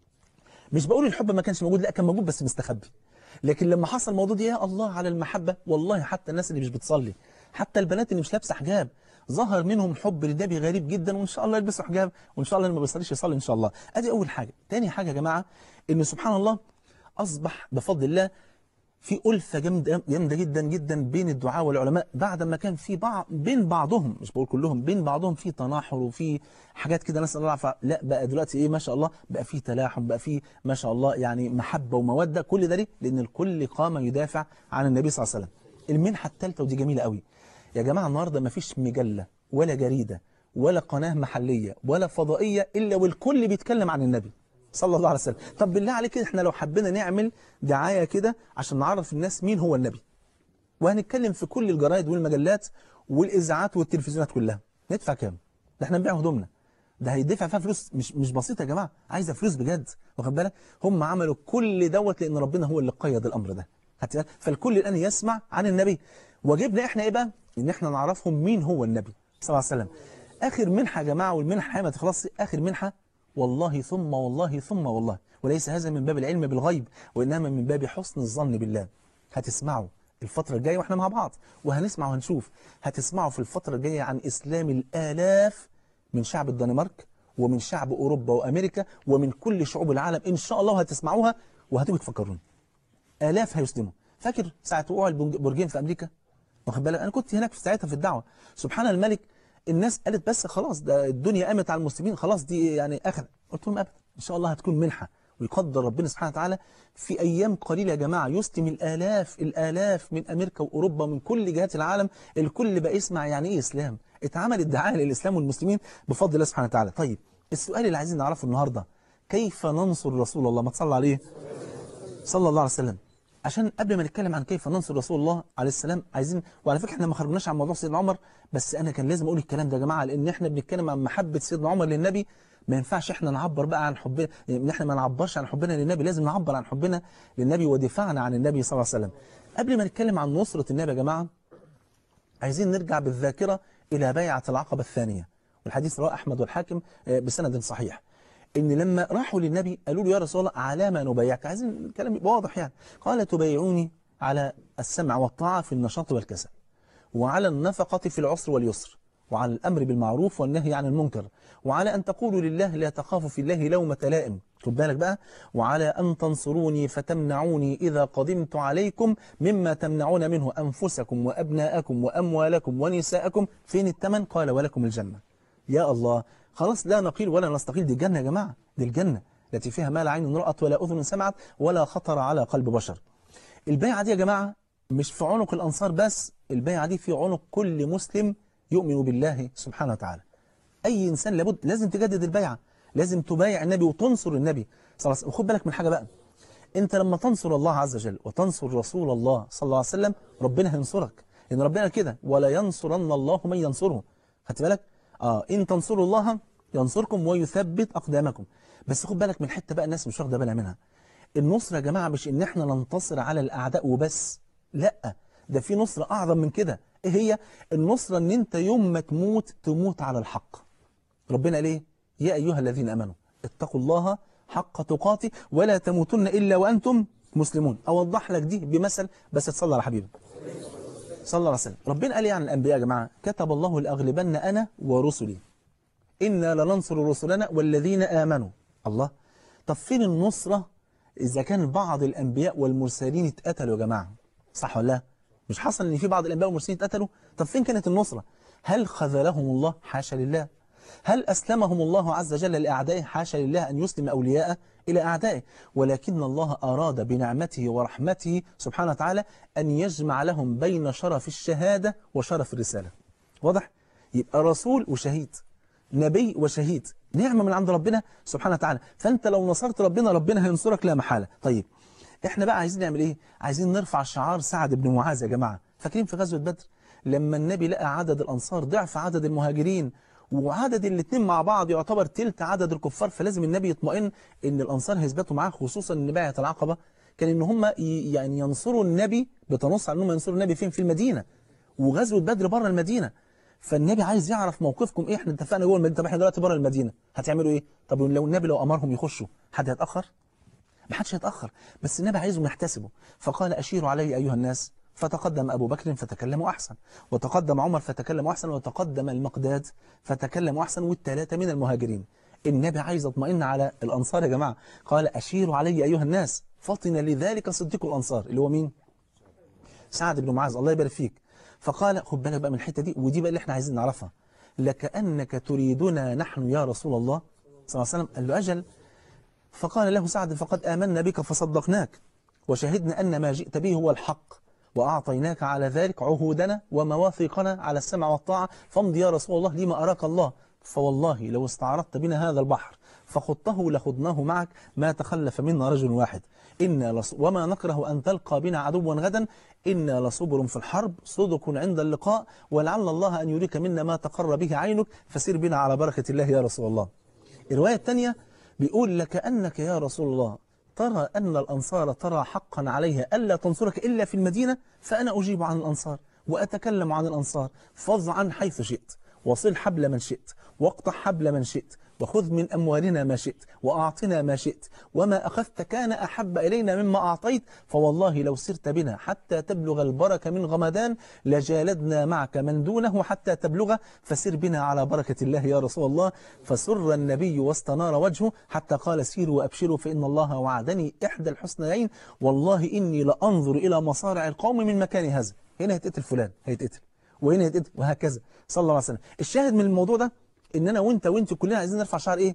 مش بقول الحب ما كانش موجود لا كان موجود بس مستخبي لكن لما حصل الموضوع ده يا الله على المحبة والله حتى الناس اللي مش بتصلي حتى البنات اللي مش لابسه حجاب ظهر منهم حب للنبي غريب جدا وان شاء الله يلبسوا حجاب وان شاء الله اللي ما بيصليش يصلي ان شاء الله ادي اول حاجة تاني حاجة يا جماعة ان سبحان الله اصبح بفضل الله في ألفة جامدة جامدة جدا جدا بين الدعاء والعلماء بعد ما كان في بعض بين بعضهم مش بقول كلهم بين بعضهم في تناحر وفي حاجات كده نسأل الله العافية لا بقى دلوقتي ايه ما شاء الله بقى في تلاحم بقى في ما شاء الله يعني محبة ومودة كل ده ليه؟ لأن الكل قام يدافع عن النبي صلى الله عليه وسلم المنحة الثالثة ودي جميلة قوي يا جماعة النهاردة ما فيش مجلة ولا جريدة ولا قناة محلية ولا فضائية إلا والكل بيتكلم عن النبي صلى الله عليه وسلم طب بالله عليك احنا لو حبينا نعمل دعاية كده عشان نعرف الناس مين هو النبي وهنتكلم في كل الجرايد والمجلات والإذاعات والتلفزيونات كلها ندفع كام ده احنا نبيع هدومنا ده هيدفع فيها فلوس مش مش بسيطه يا جماعه عايزه فلوس بجد واخد بالك هم عملوا كل دوت لان ربنا هو اللي قيد الامر ده خدت بالك فالكل الان يسمع عن النبي واجبنا احنا ايه بقى ان احنا نعرفهم مين هو النبي صلى الله عليه وسلم اخر منحه يا جماعه والمنحه ما تخلصش اخر منحه والله ثم والله ثم والله وليس هذا من باب العلم بالغيب وانما من باب حسن الظن بالله هتسمعوا الفترة الجاية واحنا مع بعض وهنسمع وهنشوف هتسمعوا في الفترة الجاية عن إسلام الآلاف من شعب الدنمارك ومن شعب أوروبا وأمريكا ومن كل شعوب العالم إن شاء الله هتسمعوها وهتبقوا تفكرون آلاف هيسلموا فاكر ساعة وقوع البرجين في أمريكا واخد بالك أنا كنت هناك في ساعتها في الدعوة سبحان الملك الناس قالت بس خلاص ده الدنيا قامت على المسلمين خلاص دي يعني آخر قلت لهم أبدا إن شاء الله هتكون منحة ويقدر ربنا سبحانه وتعالى في أيام قليلة يا جماعة يسلم الآلاف الآلاف من أمريكا وأوروبا من كل جهات العالم الكل بقى يسمع يعني إيه إسلام اتعمل الدعاية للإسلام والمسلمين بفضل الله سبحانه وتعالى طيب السؤال اللي عايزين نعرفه النهاردة كيف ننصر رسول الله ما تصلى عليه صلى الله عليه وسلم عشان قبل ما نتكلم عن كيف ننصر رسول الله عليه السلام عايزين وعلى فكره احنا ما خرجناش عن موضوع سيدنا عمر بس انا كان لازم اقول الكلام ده يا جماعه لان احنا بنتكلم عن محبه سيدنا عمر للنبي ما ينفعش احنا نعبر بقى عن حبنا ان احنا ما نعبرش عن حبنا للنبي لازم نعبر عن حبنا للنبي ودفاعنا عن النبي صلى الله عليه وسلم قبل ما نتكلم عن نصرة النبي يا جماعة عايزين نرجع بالذاكرة إلى بيعة العقبة الثانية والحديث رواه أحمد والحاكم بسند صحيح إن لما راحوا للنبي قالوا له يا رسول الله على ما نبايعك عايزين الكلام يبقى واضح يعني قال تبايعوني على السمع والطاعة في النشاط والكسل وعلى النفقة في العسر واليسر وعلى الأمر بالمعروف والنهي عن المنكر وعلى أن تقولوا لله لا تخافوا في الله لومة لائم خد بالك بقى وعلى أن تنصروني فتمنعوني إذا قدمت عليكم مما تمنعون منه أنفسكم وأبناءكم وأموالكم ونساءكم فين التمن قال ولكم الجنة يا الله خلاص لا نقيل ولا نستقيل دي الجنة يا جماعة دي الجنة التي فيها ما لا عين رأت ولا أذن سمعت ولا خطر على قلب بشر البيعة دي يا جماعة مش في عنق الأنصار بس البيعة دي في عنق كل مسلم يؤمن بالله سبحانه وتعالى أي إنسان لابد لازم تجدد البيعة لازم تبايع النبي وتنصر النبي صلى الله عليه وسلم وخد بالك من حاجة بقى أنت لما تنصر الله عز وجل وتنصر رسول الله صلى الله عليه وسلم ربنا هينصرك لأن ربنا كده ولا ينصرن الله من ينصره خدت بالك آه إن تنصروا الله ينصركم ويثبت أقدامكم بس خد بالك من حتة بقى الناس مش واخده بالها منها النصر يا جماعة مش إن إحنا ننتصر على الأعداء وبس لا ده في نصرة أعظم من كده إيه هي النصرة إن أنت يوم ما تموت تموت على الحق ربنا ليه يا أيها الذين أمنوا اتقوا الله حق تقاته ولا تموتن إلا وأنتم مسلمون أوضح لك دي بمثل بس تصلى على حبيبك صلى الله عليه وسلم ربنا قال ايه عن الأنبياء يا جماعة كتب الله لأغلبن أنا ورسلي إنا لننصر رسلنا والذين آمنوا الله طب فين النصرة إذا كان بعض الأنبياء والمرسلين اتقتلوا يا جماعة صح ولا لا مش حصل ان في بعض الانبياء والمرسلين اتقتلوا طب فين كانت النصرة هل خذلهم الله حاشا لله هل أسلمهم الله عز وجل لأعدائه حاشا لله أن يسلم أولياءه إلى أعدائه ولكن الله أراد بنعمته ورحمته سبحانه وتعالى أن يجمع لهم بين شرف الشهادة وشرف الرسالة واضح؟ يبقى رسول وشهيد نبي وشهيد نعمة من عند ربنا سبحانه وتعالى فأنت لو نصرت ربنا ربنا هينصرك لا محالة طيب احنا بقى عايزين نعمل ايه عايزين نرفع شعار سعد بن معاذ يا جماعة فاكرين في غزوة بدر لما النبي لقى عدد الأنصار ضعف عدد المهاجرين وعدد الاثنين مع بعض يعتبر تلت عدد الكفار فلازم النبي يطمئن ان الأنصار هيثبتوا معاه خصوصا ان بايعة العقبة كان ان هم يعني ينصروا النبي بتنص على انهم ينصروا النبي فين في المدينة وغزوة بدر بره المدينة فالنبي عايز يعرف موقفكم ايه احنا اتفقنا جوه المدينة طب احنا دلوقتي بره المدينة هتعملوا ايه طب لو النبي لو امرهم يخشوا حد هيتأخر ما حدش هيتأخر بس النبي عايزهم يحتسبوا فقال أشيروا علي أيها الناس فتقدم أبو بكر فتكلموا أحسن وتقدم عمر فتكلموا أحسن وتقدم المقداد فتكلموا أحسن والثلاثة من المهاجرين النبي عايز اطمئن على الأنصار يا جماعة قال أشيروا علي أيها الناس فطن لذلك صديق الأنصار اللي هو مين سعد بن معاذ الله يبارك فيك فقال خد بالك بقى من الحتة دي ودي بقى اللي احنا عايزين نعرفها لكأنك تريدنا نحن يا رسول الله صلى الله عليه وسلم قال له أجل فقال له سعد فقد آمنا بك فصدقناك وشهدنا أن ما جئت به هو الحق وأعطيناك على ذلك عهودنا ومواثيقنا على السمع والطاعة فامض يا رسول الله لما أراك الله فوالله لو استعرضت بنا هذا البحر فخضته لخضناه معك ما تخلف منا رجل واحد إنا لص... وما نكره أن تلقى بنا عدوا غدا إنا لصبر في الحرب صدق عند اللقاء ولعل الله أن يريك منا ما تقر به عينك فسير بنا على بركة الله يا رسول الله الرواية الثانية بيقول لكأنك يا رسول الله ترى أن الأنصار ترى حقا عليها ألا تنصرك إلا في المدينة فأنا أجيب عن الأنصار وأتكلم عن الأنصار فض عن حيث شئت وصل حبل من شئت واقطع حبل من شئت وخذ من أموالنا ما شئت وأعطنا ما شئت وما أخذت كان أحب إلينا مما أعطيت فوالله لو سرت بنا حتى تبلغ البركة من غمدان لجالدنا معك من دونه حتى تبلغ فسر بنا على بركة الله يا رسول الله فسر النبي واستنار وجهه حتى قال سيروا وأبشروا فإن الله وعدني إحدى الحسنيين والله إني لأنظر إلى مصارع القوم من مكان هذا هنا هيتقتل فلان هيتقتل وهنا هيتقتل وهكذا صلى الله عليه وسلم الشاهد من الموضوع ده ان انا وانت وانت كلنا عايزين نرفع شعار ايه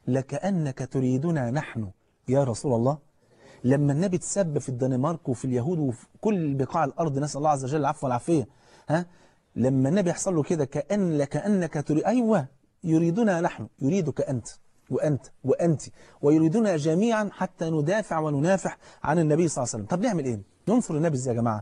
لكأنك تريدنا نحن يا رسول الله لما النبي تسب في الدنمارك وفي اليهود وفي كل بقاع الارض نسال الله عز وجل العفو والعافيه ها لما النبي يحصل له كده كأن لكأنك تريد ايوه يريدنا نحن يريدك انت وانت وانت ويريدنا جميعا حتى ندافع وننافح عن النبي صلى الله عليه وسلم طب نعمل ايه ننصر النبي ازاي يا جماعه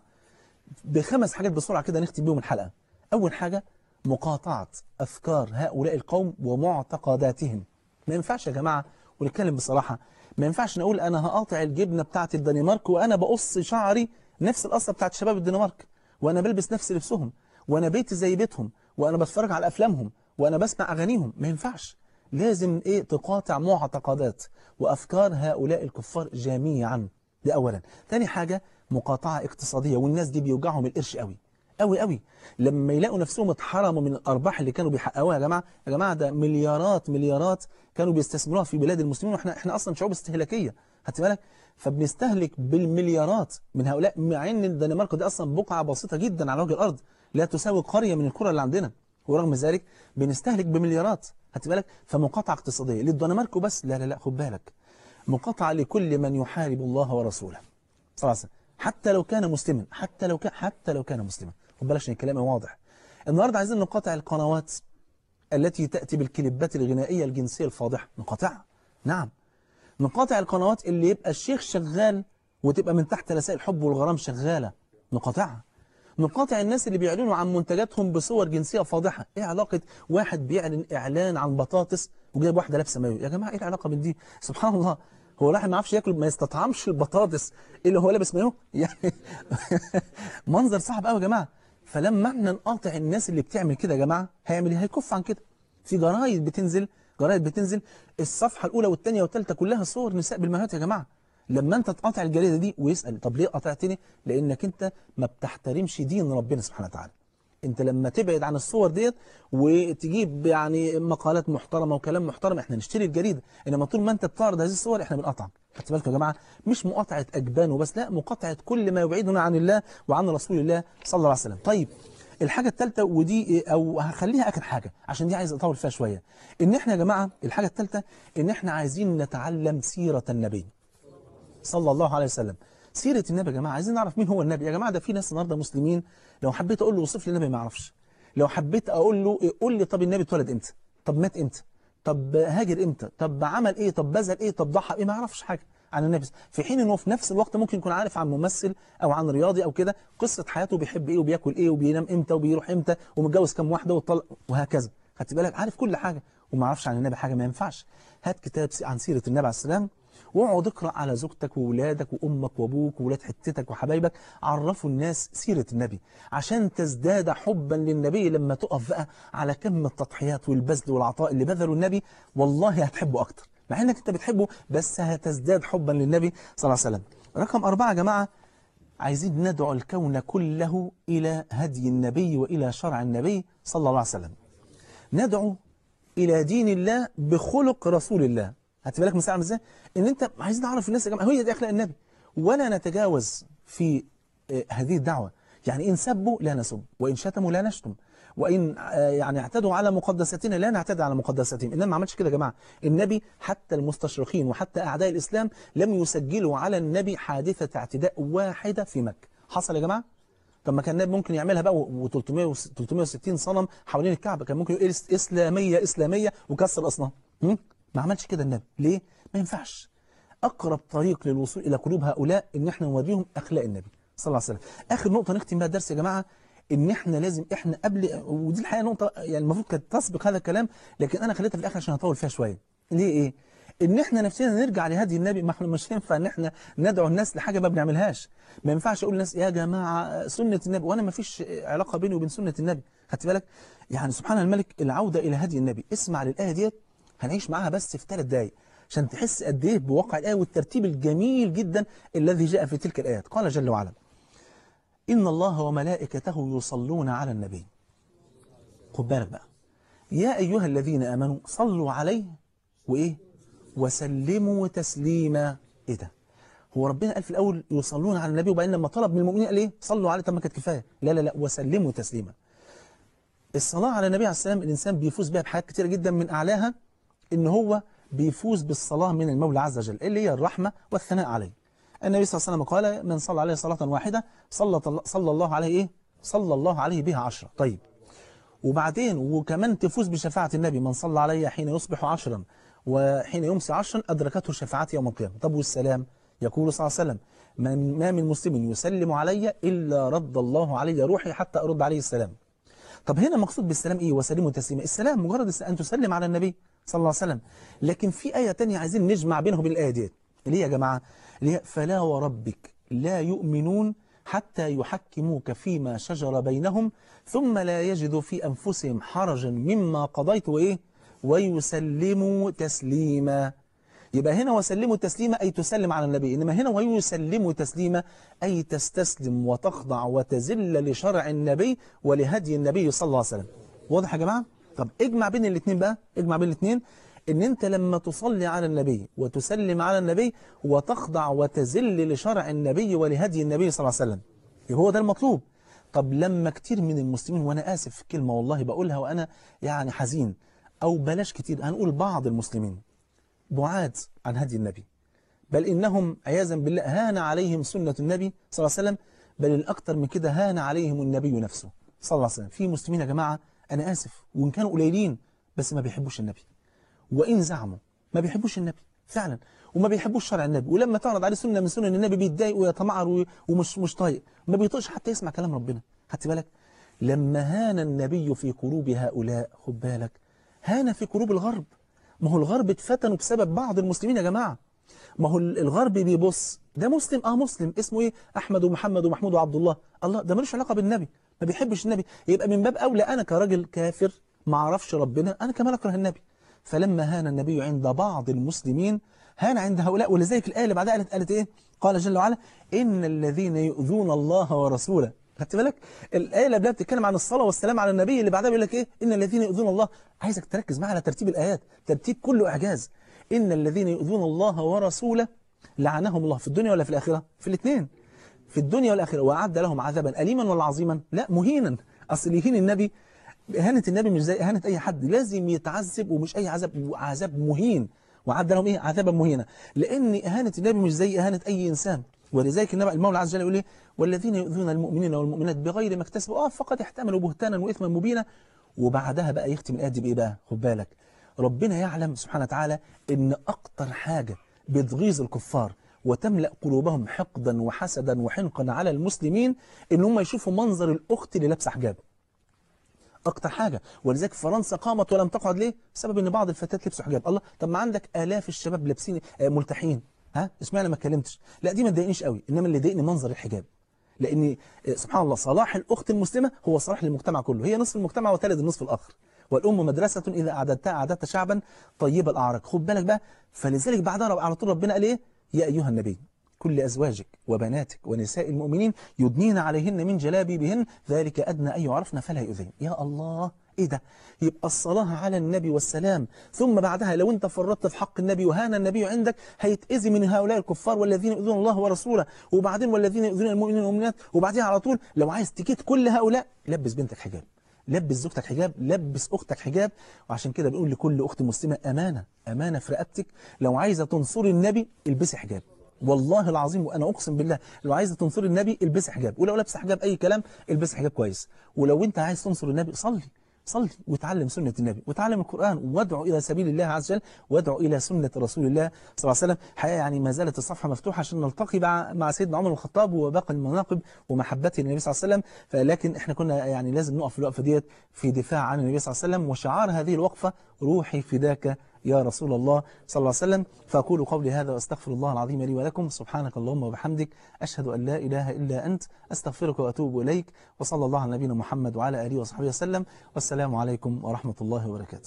بخمس حاجات بسرعه كده نختم بيهم الحلقه اول حاجه مقاطعة أفكار هؤلاء القوم ومعتقداتهم ما ينفعش يا جماعة ونتكلم بصراحة ما ينفعش نقول أنا هقاطع الجبنة بتاعت الدنمارك وأنا بقص شعري نفس القصة بتاعت شباب الدنمارك وأنا بلبس نفس لبسهم وأنا بيتي زي بيتهم وأنا بتفرج على أفلامهم وأنا بسمع أغانيهم ما ينفعش لازم إيه تقاطع معتقدات وأفكار هؤلاء الكفار جميعا دي أولا تاني حاجة مقاطعة اقتصادية والناس دي بيوجعهم القرش قوي قوي قوي لما يلاقوا نفسهم اتحرموا من الارباح اللي كانوا بيحققوها يا جماعه يا جماعه ده مليارات مليارات كانوا بيستثمروها في بلاد المسلمين واحنا احنا اصلا شعوب استهلاكيه خدت بالك فبنستهلك بالمليارات من هؤلاء مع ان الدنمارك دي اصلا بقعه بسيطه جدا على وجه الارض لا تساوي قريه من القرى اللي عندنا ورغم ذلك بنستهلك بمليارات خدت بالك فمقاطعه اقتصاديه للدنمارك وبس لا لا لا خد بالك مقاطعه لكل من يحارب الله ورسوله صلى الله عليه وسلم حتى لو كان مسلما حتى لو كان حتى لو كان مسلما خد بالك عشان كلامي واضح النهارده عايزين نقاطع القنوات التي تأتي بالكليبات الغنائية الجنسية الفاضحة نقاطعها نعم نقاطع القنوات اللي يبقى الشيخ شغال وتبقى من تحت رسائل الحب والغرام شغالة نقاطعها نقاطع الناس اللي بيعلنوا عن منتجاتهم بصور جنسية فاضحة ايه علاقة واحد بيعلن اعلان عن بطاطس وجايب واحدة لابسة مايو يا جماعة ايه العلاقة بين دي سبحان الله هو الواحد ما يعرفش ياكل ما يستطعمش البطاطس اللي هو لابس مايو يعني منظر صعب قوي يا جماعه فلما احنا نقاطع الناس اللي بتعمل كده يا جماعه هيعمل ايه هيكف عن كده في جرايد بتنزل جرايد بتنزل الصفحه الاولى والثانيه والثالثه كلها صور نساء بالمايوهات يا جماعه لما انت تقاطع الجريده دي ويسال طب ليه قاطعتني لانك انت ما بتحترمش دين ربنا سبحانه وتعالى انت لما تبعد عن الصور ديت وتجيب يعني مقالات محترمه وكلام محترم احنا نشتري الجريده انما طول ما انت بتعرض هذه الصور احنا بنقطعك خدت بالكم يا جماعه مش مقاطعه اجبان وبس لا مقاطعه كل ما يبعدنا عن الله وعن رسول الله صلى الله عليه وسلم طيب الحاجه الثالثه ودي او هخليها اخر حاجه عشان دي عايز اطول فيها شويه ان احنا يا جماعه الحاجه الثالثه ان احنا عايزين نتعلم سيره النبي صلى الله عليه وسلم سيرة النبي يا جماعة عايزين نعرف مين هو النبي يا جماعة ده في ناس النهارده مسلمين لو حبيت أقول له وصف لي النبي ما يعرفش لو حبيت أقول له قول لي طب النبي اتولد إمتى طب مات إمتى طب هاجر إمتى طب عمل إيه طب بذل إيه طب ضحى إيه ما يعرفش حاجة عن النبي في حين انه في نفس الوقت ممكن يكون عارف عن ممثل او عن رياضي او كده قصه حياته بيحب ايه وبياكل ايه وبينام امتى وبيروح امتى ومتجوز كام واحده وطلق وهكذا خدت بالك عارف كل حاجه وما يعرفش عن النبي حاجه ما ينفعش هات كتاب عن سيره النبي عليه السلام واقعد اقرا على زوجتك وولادك وامك وابوك وولاد حتتك وحبايبك عرفوا الناس سيره النبي عشان تزداد حبا للنبي لما تقف بقى على كم التضحيات والبذل والعطاء اللي بذله النبي والله هتحبه اكتر مع انك انت بتحبه بس هتزداد حبا للنبي صلى الله عليه وسلم رقم أربعة يا جماعة عايزين ندعو الكون كله إلى هدي النبي وإلى شرع النبي صلى الله عليه وسلم ندعو إلى دين الله بخلق رسول الله هات بالك مثال ازاي ان انت عايزين نعرف الناس يا جماعه هي دي اخلاق النبي ولا نتجاوز في هذه الدعوه يعني ان سبوا لا نسب وان شتموا لا نشتم وان يعني اعتدوا على مقدساتنا لا نعتدي على مقدساتهم انما ما عملش كده يا جماعه النبي حتى المستشرقين وحتى اعداء الاسلام لم يسجلوا على النبي حادثه اعتداء واحده في مكه حصل يا جماعه طب ما كان النبي ممكن يعملها بقى و360 صنم حوالين الكعبه كان ممكن يقول اسلاميه اسلاميه وكسر الاصنام ما عملش كده النبي ليه ما ينفعش اقرب طريق للوصول الى قلوب هؤلاء ان احنا نوريهم اخلاق النبي صلى الله عليه وسلم اخر نقطه نختم بها الدرس يا جماعه ان احنا لازم احنا قبل ودي الحقيقه نقطه يعني المفروض كانت تسبق هذا الكلام لكن انا خليتها في الاخر عشان اطول فيها شويه ليه ايه ان احنا نفسنا نرجع لهدي النبي ما احنا مش ينفع ان احنا ندعو الناس لحاجه ما بنعملهاش ما ينفعش اقول للناس يا جماعه سنه النبي وانا ما فيش علاقه بيني وبين سنه النبي خدت بالك يعني سبحان الملك العوده الى هدي النبي اسمع للايه ديت هنعيش معاها بس في ثلاث دقائق عشان تحس قد ايه بواقع الايه والترتيب الجميل جدا الذي جاء في تلك الايات قال جل وعلا ان الله وملائكته يصلون على النبي خد بالك بقى يا ايها الذين امنوا صلوا عليه وايه وسلموا تسليما ايه ده هو ربنا قال في الاول يصلون على النبي وبعدين لما طلب من المؤمنين قال ايه صلوا عليه طب ما كانت كفايه لا لا لا وسلموا تسليما الصلاه على النبي عليه السلام الانسان بيفوز بها بحاجات كتيره جدا من اعلاها ان هو بيفوز بالصلاه من المولى عز وجل اللي هي الرحمه والثناء عليه النبي صلى الله عليه وسلم قال من صلى عليه صلاه واحده صلى صلى الله عليه ايه صلى الله عليه بها عشرة طيب وبعدين وكمان تفوز بشفاعه النبي من صلى علي حين يصبح عشرا وحين يمسي عشرا أدركته شفاعتي يوم القيامة طب والسلام يقول صلى الله عليه وسلم من ما من مسلم يسلم علي إلا رد الله علي روحي حتى أرد عليه السلام طب هنا مقصود بالسلام إيه وسلموا تسليما السلام مجرد أن تسلم على النبي صلى الله عليه وسلم لكن في آية تانية عايزين نجمع بينهم وبين الآية ديت اللي هي يا جماعة اللي هي فلا وربك لا يؤمنون حتى يحكموك فيما شجر بينهم ثم لا يجدوا في أنفسهم حرجا مما قضيت وإيه ويسلموا تسليما يبقى هنا وسلموا تسليما أي تسلم على النبي إنما هنا ويسلموا تسليما أي تستسلم وتخضع وتزل لشرع النبي ولهدي النبي صلى الله عليه وسلم واضح يا جماعة؟ طب اجمع بين الاثنين بقى اجمع بين الاثنين ان انت لما تصلي على النبي وتسلم على النبي وتخضع وتزل لشرع النبي ولهدي النبي صلى الله عليه وسلم هو ده المطلوب طب لما كتير من المسلمين وانا اسف في كلمه والله بقولها وانا يعني حزين أو بلاش كتير هنقول بعض المسلمين بعاد عن هدي النبي بل إنهم عياذا بالله هان عليهم سنة النبي صلى الله عليه وسلم بل الأكثر من كده هان عليهم النبي نفسه صلى الله عليه وسلم في مسلمين يا جماعة أنا آسف وإن كانوا قليلين بس ما بيحبوش النبي وإن زعموا ما بيحبوش النبي فعلا وما بيحبوش شرع النبي ولما تعرض عليه سنة من سنن النبي بيتضايق ويتمعر ومش مش طايق ما بيطيقش حتى يسمع كلام ربنا خدت بالك لما هان النبي في قلوب هؤلاء خد بالك هان في قلوب الغرب ما هو الغرب اتفتنوا بسبب بعض المسلمين يا جماعة ما هو الغرب بيبص ده مسلم اه مسلم اسمه ايه احمد ومحمد ومحمود وعبد الله الله ده ملوش علاقة بالنبي ما بيحبش النبي يبقى من باب اولى انا كراجل كافر ما اعرفش ربنا انا كمان اكره النبي فلما هان النبي عند بعض المسلمين هان عند هؤلاء ولذلك الآية اللي بعدها قالت, قالت إيه قال جل وعلا إن الذين يؤذون الله ورسوله خدت بالك الآية اللي قبلها بتتكلم عن الصلاة والسلام على النبي اللي بعدها بيقول لك إيه إن الذين يؤذون الله عايزك تركز معايا على ترتيب الآيات ترتيب كله إعجاز إن الذين يؤذون الله ورسوله لعنهم الله في الدنيا ولا في الآخرة في الاثنين في الدنيا والآخرة وأعد لهم عذابا أليما ولا عظيما لا مهينا أصل يهين النبي إهانة النبي مش زي إهانة أي حد لازم يتعذب ومش أي عذاب عذاب مهين وعد لهم إيه عذابا مهينا لأن إهانة النبي مش زي إهانة أي إنسان ولذلك النبي المولى عز وجل يقول إيه والذين يؤذون المؤمنين والمؤمنات بغير ما اكتسبوا آه فقد احتملوا بهتانا وإثما مبينا وبعدها بقى يختم الآية دي بإيه بقى خد بالك ربنا يعلم سبحانه وتعالى إن أكتر حاجة بتغيظ الكفار وتملأ قلوبهم حقدا وحسدا وحنقا على المسلمين إن هم يشوفوا منظر الأخت اللي لابسه حجاب اكتر حاجة ولذلك فرنسا قامت ولم تقعد ليه بسبب ان بعض الفتيات لبسوا حجاب الله طب ما عندك الاف الشباب لابسين ملتحين ها اشمعنى ما اتكلمتش لا دي ما تضايقنيش قوي انما اللي ضايقني منظر الحجاب لان سبحان الله صلاح الاخت المسلمه هو صلاح للمجتمع كله هي نصف المجتمع وتلد النصف الاخر والام مدرسه اذا اعددتها اعددت شعبا طيب الاعراق خد بالك بقى فلذلك بعدها على طول ربنا قال ايه يا ايها النبي كل أزواجك وبناتك ونساء المؤمنين يدنين عليهن من جلابيبهن ذلك أدنى أن يعرفن فلا يؤذين يا الله إيه ده يبقى الصلاة على النبي والسلام ثم بعدها لو أنت فرطت في حق النبي وهان النبي عندك هيتأذي من هؤلاء الكفار والذين يؤذون الله ورسوله وبعدين والذين يؤذون المؤمنين والمؤمنات وبعدين على طول لو عايز تكيت كل هؤلاء لبس بنتك حجاب لبس زوجتك حجاب لبس أختك حجاب وعشان كده بنقول لكل أخت مسلمة أمانة أمانة في رقبتك لو عايزة تنصري النبي البسي حجاب والله العظيم وانا اقسم بالله لو عايزه تنصر النبي البسي حجاب ولو لابسه حجاب اي كلام البسي حجاب كويس ولو انت عايز تنصر النبي صلي صلي وتعلم سنة النبي وتعلم القرآن وادعو إلى سبيل الله عز وجل وادعو إلى سنة رسول الله صلى الله عليه وسلم حقيقة يعني ما زالت الصفحة مفتوحة عشان نلتقي مع مع سيدنا عمر بن الخطاب وباقي المناقب ومحبته للنبي صلى الله عليه وسلم فلكن احنا كنا يعني لازم نقف في الوقفة ديت في دفاع عن النبي صلى الله عليه وسلم وشعار هذه الوقفة روحي فداك يا رسول الله صلى الله عليه وسلم فأقول قولي هذا وأستغفر الله العظيم لي ولكم سبحانك اللهم وبحمدك أشهد أن لا إله إلا أنت أستغفرك وأتوب إليك وصلى الله على نبينا محمد وعلى آله وصحبه وسلم والسلام عليكم ورحمة الله وبركاته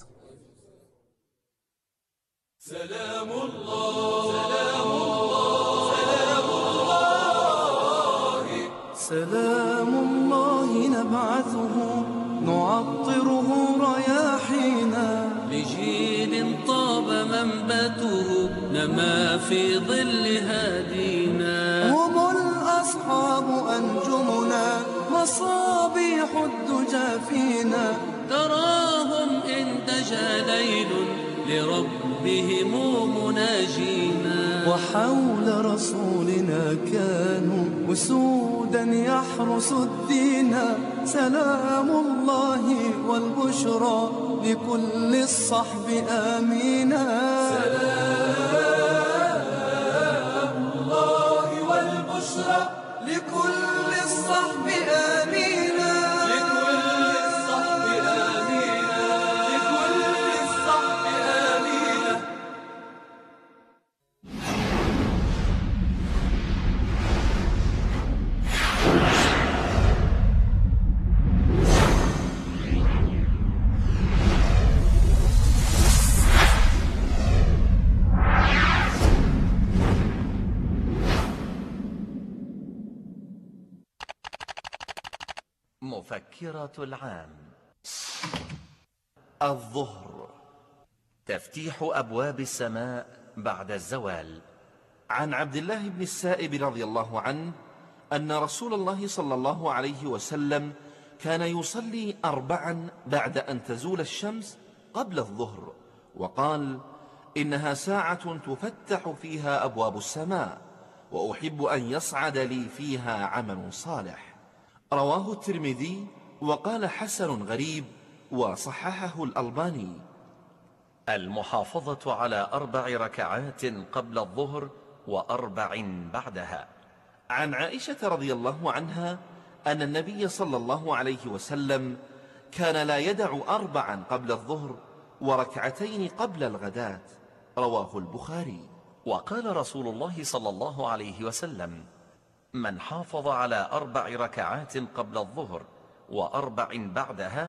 سلام الله سلام الله سلام الله سلام الله نبعثه نعطره رياحينا لجيل طاب منبته نما في ظل هادينا هم الأصحاب أنجمنا مصابيح الدجى فينا تراهم إن دجى ليل لربهم مناجينا وحول رسولنا كانوا وسودا يحرس الدين سلام الله والبشرى لكل الصحب آمينا سلام الله والبشرى لكل الصحب آمينا لكل الصحب آمينا لكل الصحب آمينا مفكرة العام الظهر تفتيح أبواب السماء بعد الزوال عن عبد الله بن السائب رضي الله عنه أن رسول الله صلى الله عليه وسلم كان يصلي أربعا بعد أن تزول الشمس قبل الظهر وقال إنها ساعة تفتح فيها أبواب السماء وأحب أن يصعد لي فيها عمل صالح رواه الترمذي وقال حسن غريب وصححه الألباني المحافظة على أربع ركعات قبل الظهر وأربع بعدها عن عائشة رضي الله عنها أن النبي صلى الله عليه وسلم كان لا يدع أربعا قبل الظهر وركعتين قبل الغداة رواه البخاري وقال رسول الله صلى الله عليه وسلم من حافظ على أربع ركعات قبل الظهر وأربع بعدها